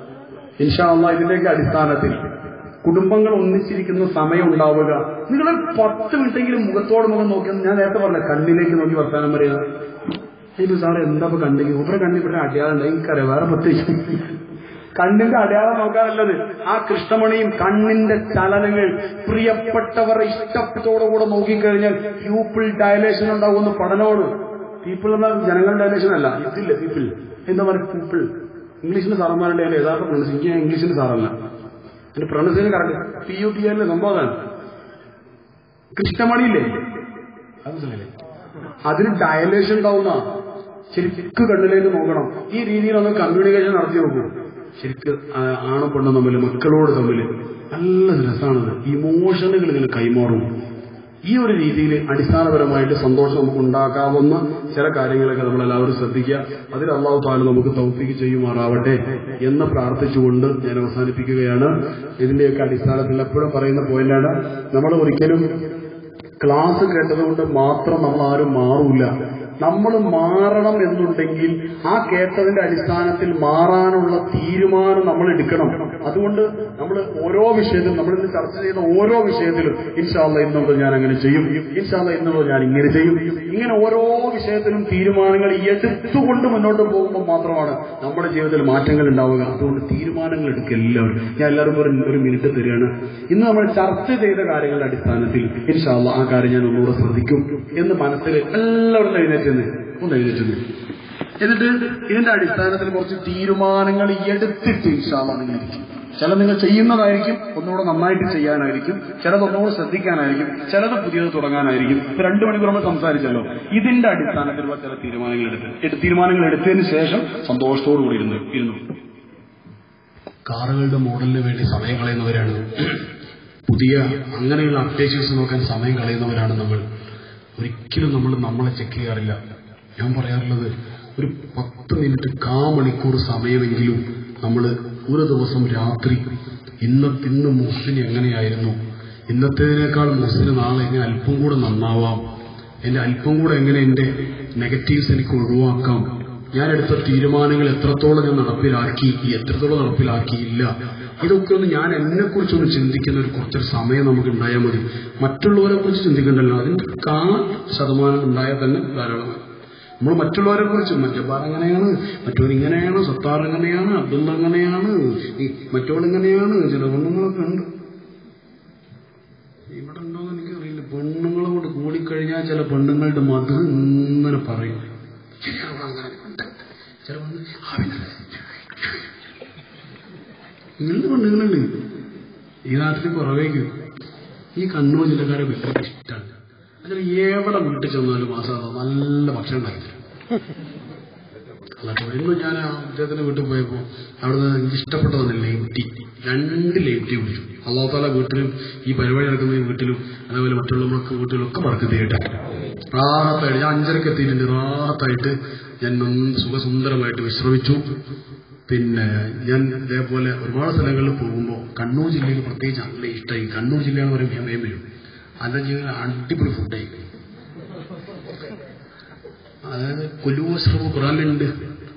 [SPEAKER 1] ഇൻഷാല്ല ഇതിന്റെയൊക്കെ അടിസ്ഥാനത്തിൽ കുടുംബങ്ങൾ ഒന്നിച്ചിരിക്കുന്ന സമയം ഉണ്ടാവുക നിങ്ങൾ പത്ത് മിനിറ്റെങ്കിലും മുഖത്തോട് മുഖം നോക്കിയെന്ന് ഞാൻ നേരത്തെ പറഞ്ഞ കണ്ണിലേക്ക് നോക്കി വർത്താനം പറയുക ഇത് സാറ് എന്താ ഇപ്പൊ കണ്ണിക്ക് ഇവിടെ കണ്ണിൽ ഇവിടെ അടയാളം ഉണ്ട് എനിക്കറിയാം വേറെ പ്രത്യേകിച്ച് കണ്ണിന്റെ അടയാളം നോക്കാനുള്ളത് ആ കൃഷ്ണമണിയും കണ്ണിന്റെ ചലനങ്ങൾ പ്രിയപ്പെട്ടവർ ഇഷ്ടത്തോടുകൂടെ നോക്കിക്കഴിഞ്ഞാൽ പ്യൂപ്പിൾ ഡയലേഷൻ ഉണ്ടാവുമെന്ന് പഠനമാണ് പീപ്പിൾ എന്ന ജനങ്ങൾ ഡയലേഷൻ അല്ല ഇതില്ല പീപ്പിൾ എന്താ പറയുക പീപ്പിൾ ഇംഗ്ലീഷിന്റെ സാറന്മാരുടെ അതിന്റെ യഥാർത്ഥ പ്രൊണൗൺസ് എനിക്ക് ഇംഗ്ലീഷിന്റെ സാറല്ല എന്റെ pronunciation correct P U P എല്ലിലെ സംഭവം അതാണ് കൃഷ്ണമണിയില്ലേ അത് മനസ്സിലായില്ലേ അതിന് ഡയലേഷൻ ഉണ്ടാവുന്ന ശരിക്ക് കണ്ണിലേക്ക് നോക്കണം ഈ രീതിയിലൊന്ന് കമ്മ്യൂണിക്കേഷൻ നടത്തി നോക്കൂ ശരിക്ക് ആ, ആണും പെണ്ണും തമ്മിൽ മക്കളോട് തമ്മിൽ നല്ല രസമാണത് ഇമോഷനുകൾ ഇങ്ങനെ കൈമാറും ഈ ഒരു രീതിയിൽ അടിസ്ഥാനപരമായിട്ട് സന്തോഷം നമുക്ക് ഉണ്ടാക്കാവുന്ന ചില കാര്യങ്ങളൊക്കെ നമ്മൾ എല്ലാവരും ശ്രദ്ധിക്കുക അതിൽ അള്ളാഹു താല നമുക്ക് തൗഫീക്ക് ചെയ്യുമാറാവട്ടെ എന്ന് പ്രാർത്ഥിച്ചുകൊണ്ട് ഞാൻ അവസാനിപ്പിക്കുകയാണ് ഇതിന്റെയൊക്കെ അടിസ്ഥാനത്തിൽ എപ്പോഴും പറയുന്ന പോയിന്റാണ് നമ്മൾ ഒരിക്കലും ക്ലാസ് കേട്ടതുകൊണ്ട് മാത്രം നമ്മൾ ആരും മാറൂല നമ്മൾ മാറണം എന്നുണ്ടെങ്കിൽ ആ കേട്ടതിന്റെ അടിസ്ഥാനത്തിൽ മാറാനുള്ള തീരുമാനം നമ്മൾ എടുക്കണം അതുകൊണ്ട് നമ്മൾ ഓരോ വിഷയത്തിലും നമ്മൾ ഇന്ന് ചർച്ച ചെയ്യുന്ന ഓരോ വിഷയത്തിലും ഇൻഷാല്ല ഇന്നുള്ളത് ഞാൻ അങ്ങനെ ചെയ്യും ഇൻഷാല്ല ഇന്നുള്ളത് ഞാൻ ഇങ്ങനെ ചെയ്യും ഇങ്ങനെ ഓരോ വിഷയത്തിലും തീരുമാനങ്ങൾ എടുത്തുകൊണ്ട് മുന്നോട്ട് പോകുമ്പോൾ മാത്രമാണ് നമ്മുടെ ജീവിതത്തിൽ മാറ്റങ്ങൾ ഉണ്ടാവുക അതുകൊണ്ട് തീരുമാനങ്ങൾ എടുക്കുക എല്ലാവരും ഞാൻ എല്ലാവർക്കും ഒരു ഒരു മിനിറ്റ് തരികയാണ് ഇന്ന് നമ്മൾ ചർച്ച ചെയ്ത കാര്യങ്ങളുടെ അടിസ്ഥാനത്തിൽ ഇൻഷാല്ല ആ കാര്യം ഞാൻ ഒന്നുകൂടെ ശ്രദ്ധിക്കും എന്ന് മനസ്സിൽ എല്ലാവരും എഴുന്നേറ്റുന്നത് ഒന്ന് എഴുന്നേറ്റുന്നത് എന്നിട്ട് ഇതിന്റെ അടിസ്ഥാനത്തിൽ കുറച്ച് തീരുമാനങ്ങൾ എടുത്തിട്ട് ഇൻഷാല്ല നിങ്ങൾ ഇരിക്കും ചില നിങ്ങൾ ചെയ്യുന്നതായിരിക്കും ഒന്നുകൂടെ നന്നായിട്ട് ചെയ്യാനായിരിക്കും ചിലത് ഒന്നുകൂടെ ശ്രദ്ധിക്കാനായിരിക്കും ചിലത് പുതിയത് തുടങ്ങാനായിരിക്കും ഇപ്പൊ രണ്ടു മണിക്കൂർ നമ്മൾ സംസാരിച്ചല്ലോ ഇതിന്റെ അടിസ്ഥാനത്തിലുള്ള ചില തീരുമാനങ്ങൾ എടുത്ത് എടുത്ത് തീരുമാനങ്ങൾ എടുത്തതിന് ശേഷം സന്തോഷത്തോടു കൂടി ഇരുന്നു ഇരുന്നു കാറുകളുടെ മോഡലിന് വേണ്ടി സമയം കളയുന്നവരാണ് പുതിയ അങ്ങനെയുള്ള അപ്ഡേഷൻസ് നോക്കാൻ സമയം കളയുന്നവരാണ് നമ്മൾ ഒരിക്കലും നമ്മൾ നമ്മളെ ചെക്ക് ചെയ്യാറില്ല ഞാൻ പറയാറുള്ളത് ഒരു പത്ത് മിനിറ്റ് കാ മണിക്കൂർ സമയമെങ്കിലും നമ്മൾ ഒരു ദിവസം രാത്രി ഇന്നത്തെ ഇന്ന് മുഹസിന് എങ്ങനെയായിരുന്നു ഇന്നത്തേതിനേക്കാൾ മുഹസിന് നാളെ എങ്ങനെ അല്പം കൂടെ നന്നാവാം എന്റെ അല്പം കൂടെ എങ്ങനെ എന്റെ നെഗറ്റീവ്സ് എനിക്ക് ഒഴിവാക്കാം ഞാൻ എടുത്ത തീരുമാനങ്ങൾ എത്രത്തോളം ഞാൻ നടപ്പിലാക്കി എത്രത്തോളം നടപ്പിലാക്കിയില്ല ഇതൊക്കെ ഒന്ന് ഞാൻ എന്നെ കുറിച്ചൊന്ന് ചിന്തിക്കുന്ന ഒരു കുറച്ചൊരു സമയം നമുക്ക് ഉണ്ടായാൽ മതി മറ്റുള്ളവരെ കുറിച്ച് ചിന്തിക്കണ്ടല്ലോ അതിന്റെ കാ ശതമാനം ഉണ്ടായാൽ തന്നെ ധാരാളമാണ് നമ്മൾ മറ്റുള്ളവരെ കുറിച്ച് മറ്റപ്പാർ എങ്ങനെയാണ് മറ്റവർ ഇങ്ങനെയാണ് സത്താർ എങ്ങനെയാണ് അബ്ദുള്ള എങ്ങനെയാണ് ഈ മറ്റോൾ എങ്ങനെയാണ് ചില പെണ്ണുങ്ങളൊക്കെ ഉണ്ട് ഇവിടെ ഉണ്ടോന്ന് എനിക്കറിയില്ല പെണ്ണുങ്ങളെ കൊണ്ട് കൂടിക്കഴിഞ്ഞാൽ ചില പെണ്ണുങ്ങളുടെ മധു ഇങ്ങനെ പറയും ശരിയാണോ അങ്ങനെ ഉണ്ട് ചില പെണ്ണ് ആ പിന്നെ ഇങ്ങനത്തെ പെണ്ണുങ്ങളുണ്ട് ഈ നാട്ടിൽ കുറവേക്കും ഈ കണ്ണൂർ ജില്ലക്കാരെ വലിയ ഇഷ്ടമാണ് അതിൽ എവിടെ വീട്ടിൽ ചെന്നാലും ആ സാധനം നല്ല ഭക്ഷണം ഉണ്ടാക്കി തരും അല്ലാട്ടോ ഇന്ന് ഞാൻ ആ അദ്ദേഹത്തിന്റെ വീട്ടിൽ പോയപ്പോൾ അവിടുന്ന് എനിക്ക് ഇഷ്ടപ്പെട്ടതാണ് ലൈം ടീ രണ്ട് ലൈം ടീ കുടിച്ചു അള്ളാഹുത്താല വീട്ടിലും ഈ പരിപാടി നടക്കുന്ന ഈ വീട്ടിലും അതേപോലെ മറ്റുള്ള നമുക്ക് വീട്ടിലൊക്കെ പറക്ക് തീരട്ടെ റാഹത്തായിട്ട് ഞാൻ അഞ്ചരക്ക് എത്തിയിട്ടുണ്ട് റാഹത്തായിട്ട് ഞാൻ നന്ന സുഖസുന്ദരമായിട്ട് വിശ്രമിച്ചു പിന്നെ ഞാൻ ഇതേപോലെ ഒരുപാട് സ്ഥലങ്ങളിൽ പോകുമ്പോൾ കണ്ണൂർ ജില്ലയിൽ പ്രത്യേകിച്ച് നല്ല ഇഷ്ടമായി കണ്ണൂർ ജില്ല എന്ന് പറയുമ്പോൾ ഞാൻ വേഗം വരും അതിന്റെ ജീവിതം അടിപൊളി ഫുഡായി അതായത് കൊല്ലുവസ്ത്രവും ഖുറാനിലുണ്ട്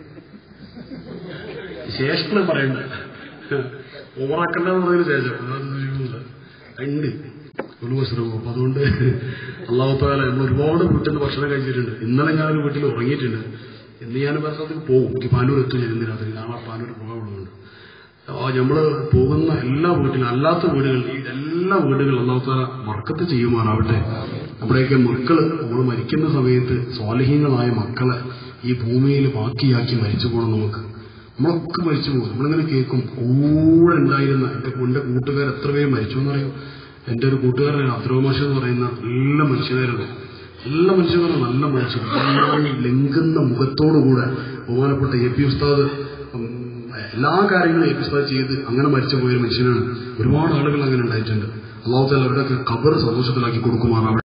[SPEAKER 1] ശേഷങ്ങൾ പറയണ്ട ഓറാക്കണ്ടെന്ന് പറഞ്ഞതിന് ശേഷം അതൊന്നുമില്ല. ഉണ്ട് കൊല്ലുവസ്ത്രവും അപ്പൊ അതുകൊണ്ട് അള്ളാഹുത്താല നമ്മൾ ഒരുപാട് വീട്ടിൽ നിന്ന് ഭക്ഷണം കഴിച്ചിട്ടുണ്ട് ഇന്നലെ ഞാൻ ഒരു വീട്ടിൽ ഉറങ്ങിയിട്ടുണ്ട് ഇന്ന് ഞാൻ വേറെ സ്ഥലത്തേക്ക് പോകും എനിക്ക് പാനൂർ എത്തും ഞാൻ ഇന്ന് രാത്രി നാളെ പാനൂർ പോകാനുള്ളതുകൊണ്ട് ആ നമ്മള് പോകുന്ന എല്ലാ വീട്ടിലും അല്ലാത്ത വീടുകളിൽ ഈ എല്ലാ വീടുകളും അള്ളാഹുത്താല വർക്കത്ത് ചെയ്യുമാറാവട്ടെ നമ്മുടെയൊക്കെ മക്കള് നമ്മൾ മരിക്കുന്ന സമയത്ത് സ്വാലഹ്യങ്ങളായ മക്കളെ ഈ ഭൂമിയിൽ ബാക്കിയാക്കി മരിച്ചു പോകണം നമുക്ക് നമ്മളൊക്കെ മരിച്ചു പോകും നമ്മളിങ്ങനെ കേൾക്കും കൂടെ ഉണ്ടായിരുന്ന എന്റെ എന്റെ കൂട്ടുകാർ എത്ര പേര് മരിച്ചു എന്നറിയോ എന്റെ ഒരു കൂട്ടുകാരൻ അബ്ദുറമാഷ എന്ന് പറയുന്ന നല്ല മനുഷ്യനായിരുന്നു നല്ല മനുഷ്യനാണ് നല്ല മനുഷ്യൻ നന്നായി ലംഘുന്ന മുഖത്തോടുകൂടെ ബഹുമാനപ്പെട്ട എ പി ഉസ്താദ് ഉം, എല്ലാ കാര്യങ്ങളും എ പി ഉസ്താദ് ചെയ്ത് അങ്ങനെ മരിച്ചു പോയ ഒരു മനുഷ്യനാണ് ഒരുപാട് ആളുകൾ അങ്ങനെ ഉണ്ടായിട്ടുണ്ട് അള്ളാഹു താല അവരുടെയൊക്കെ കബർ സന്തോഷത്തിലാക്കി കൊടുക്കുമാറാവട്ടെ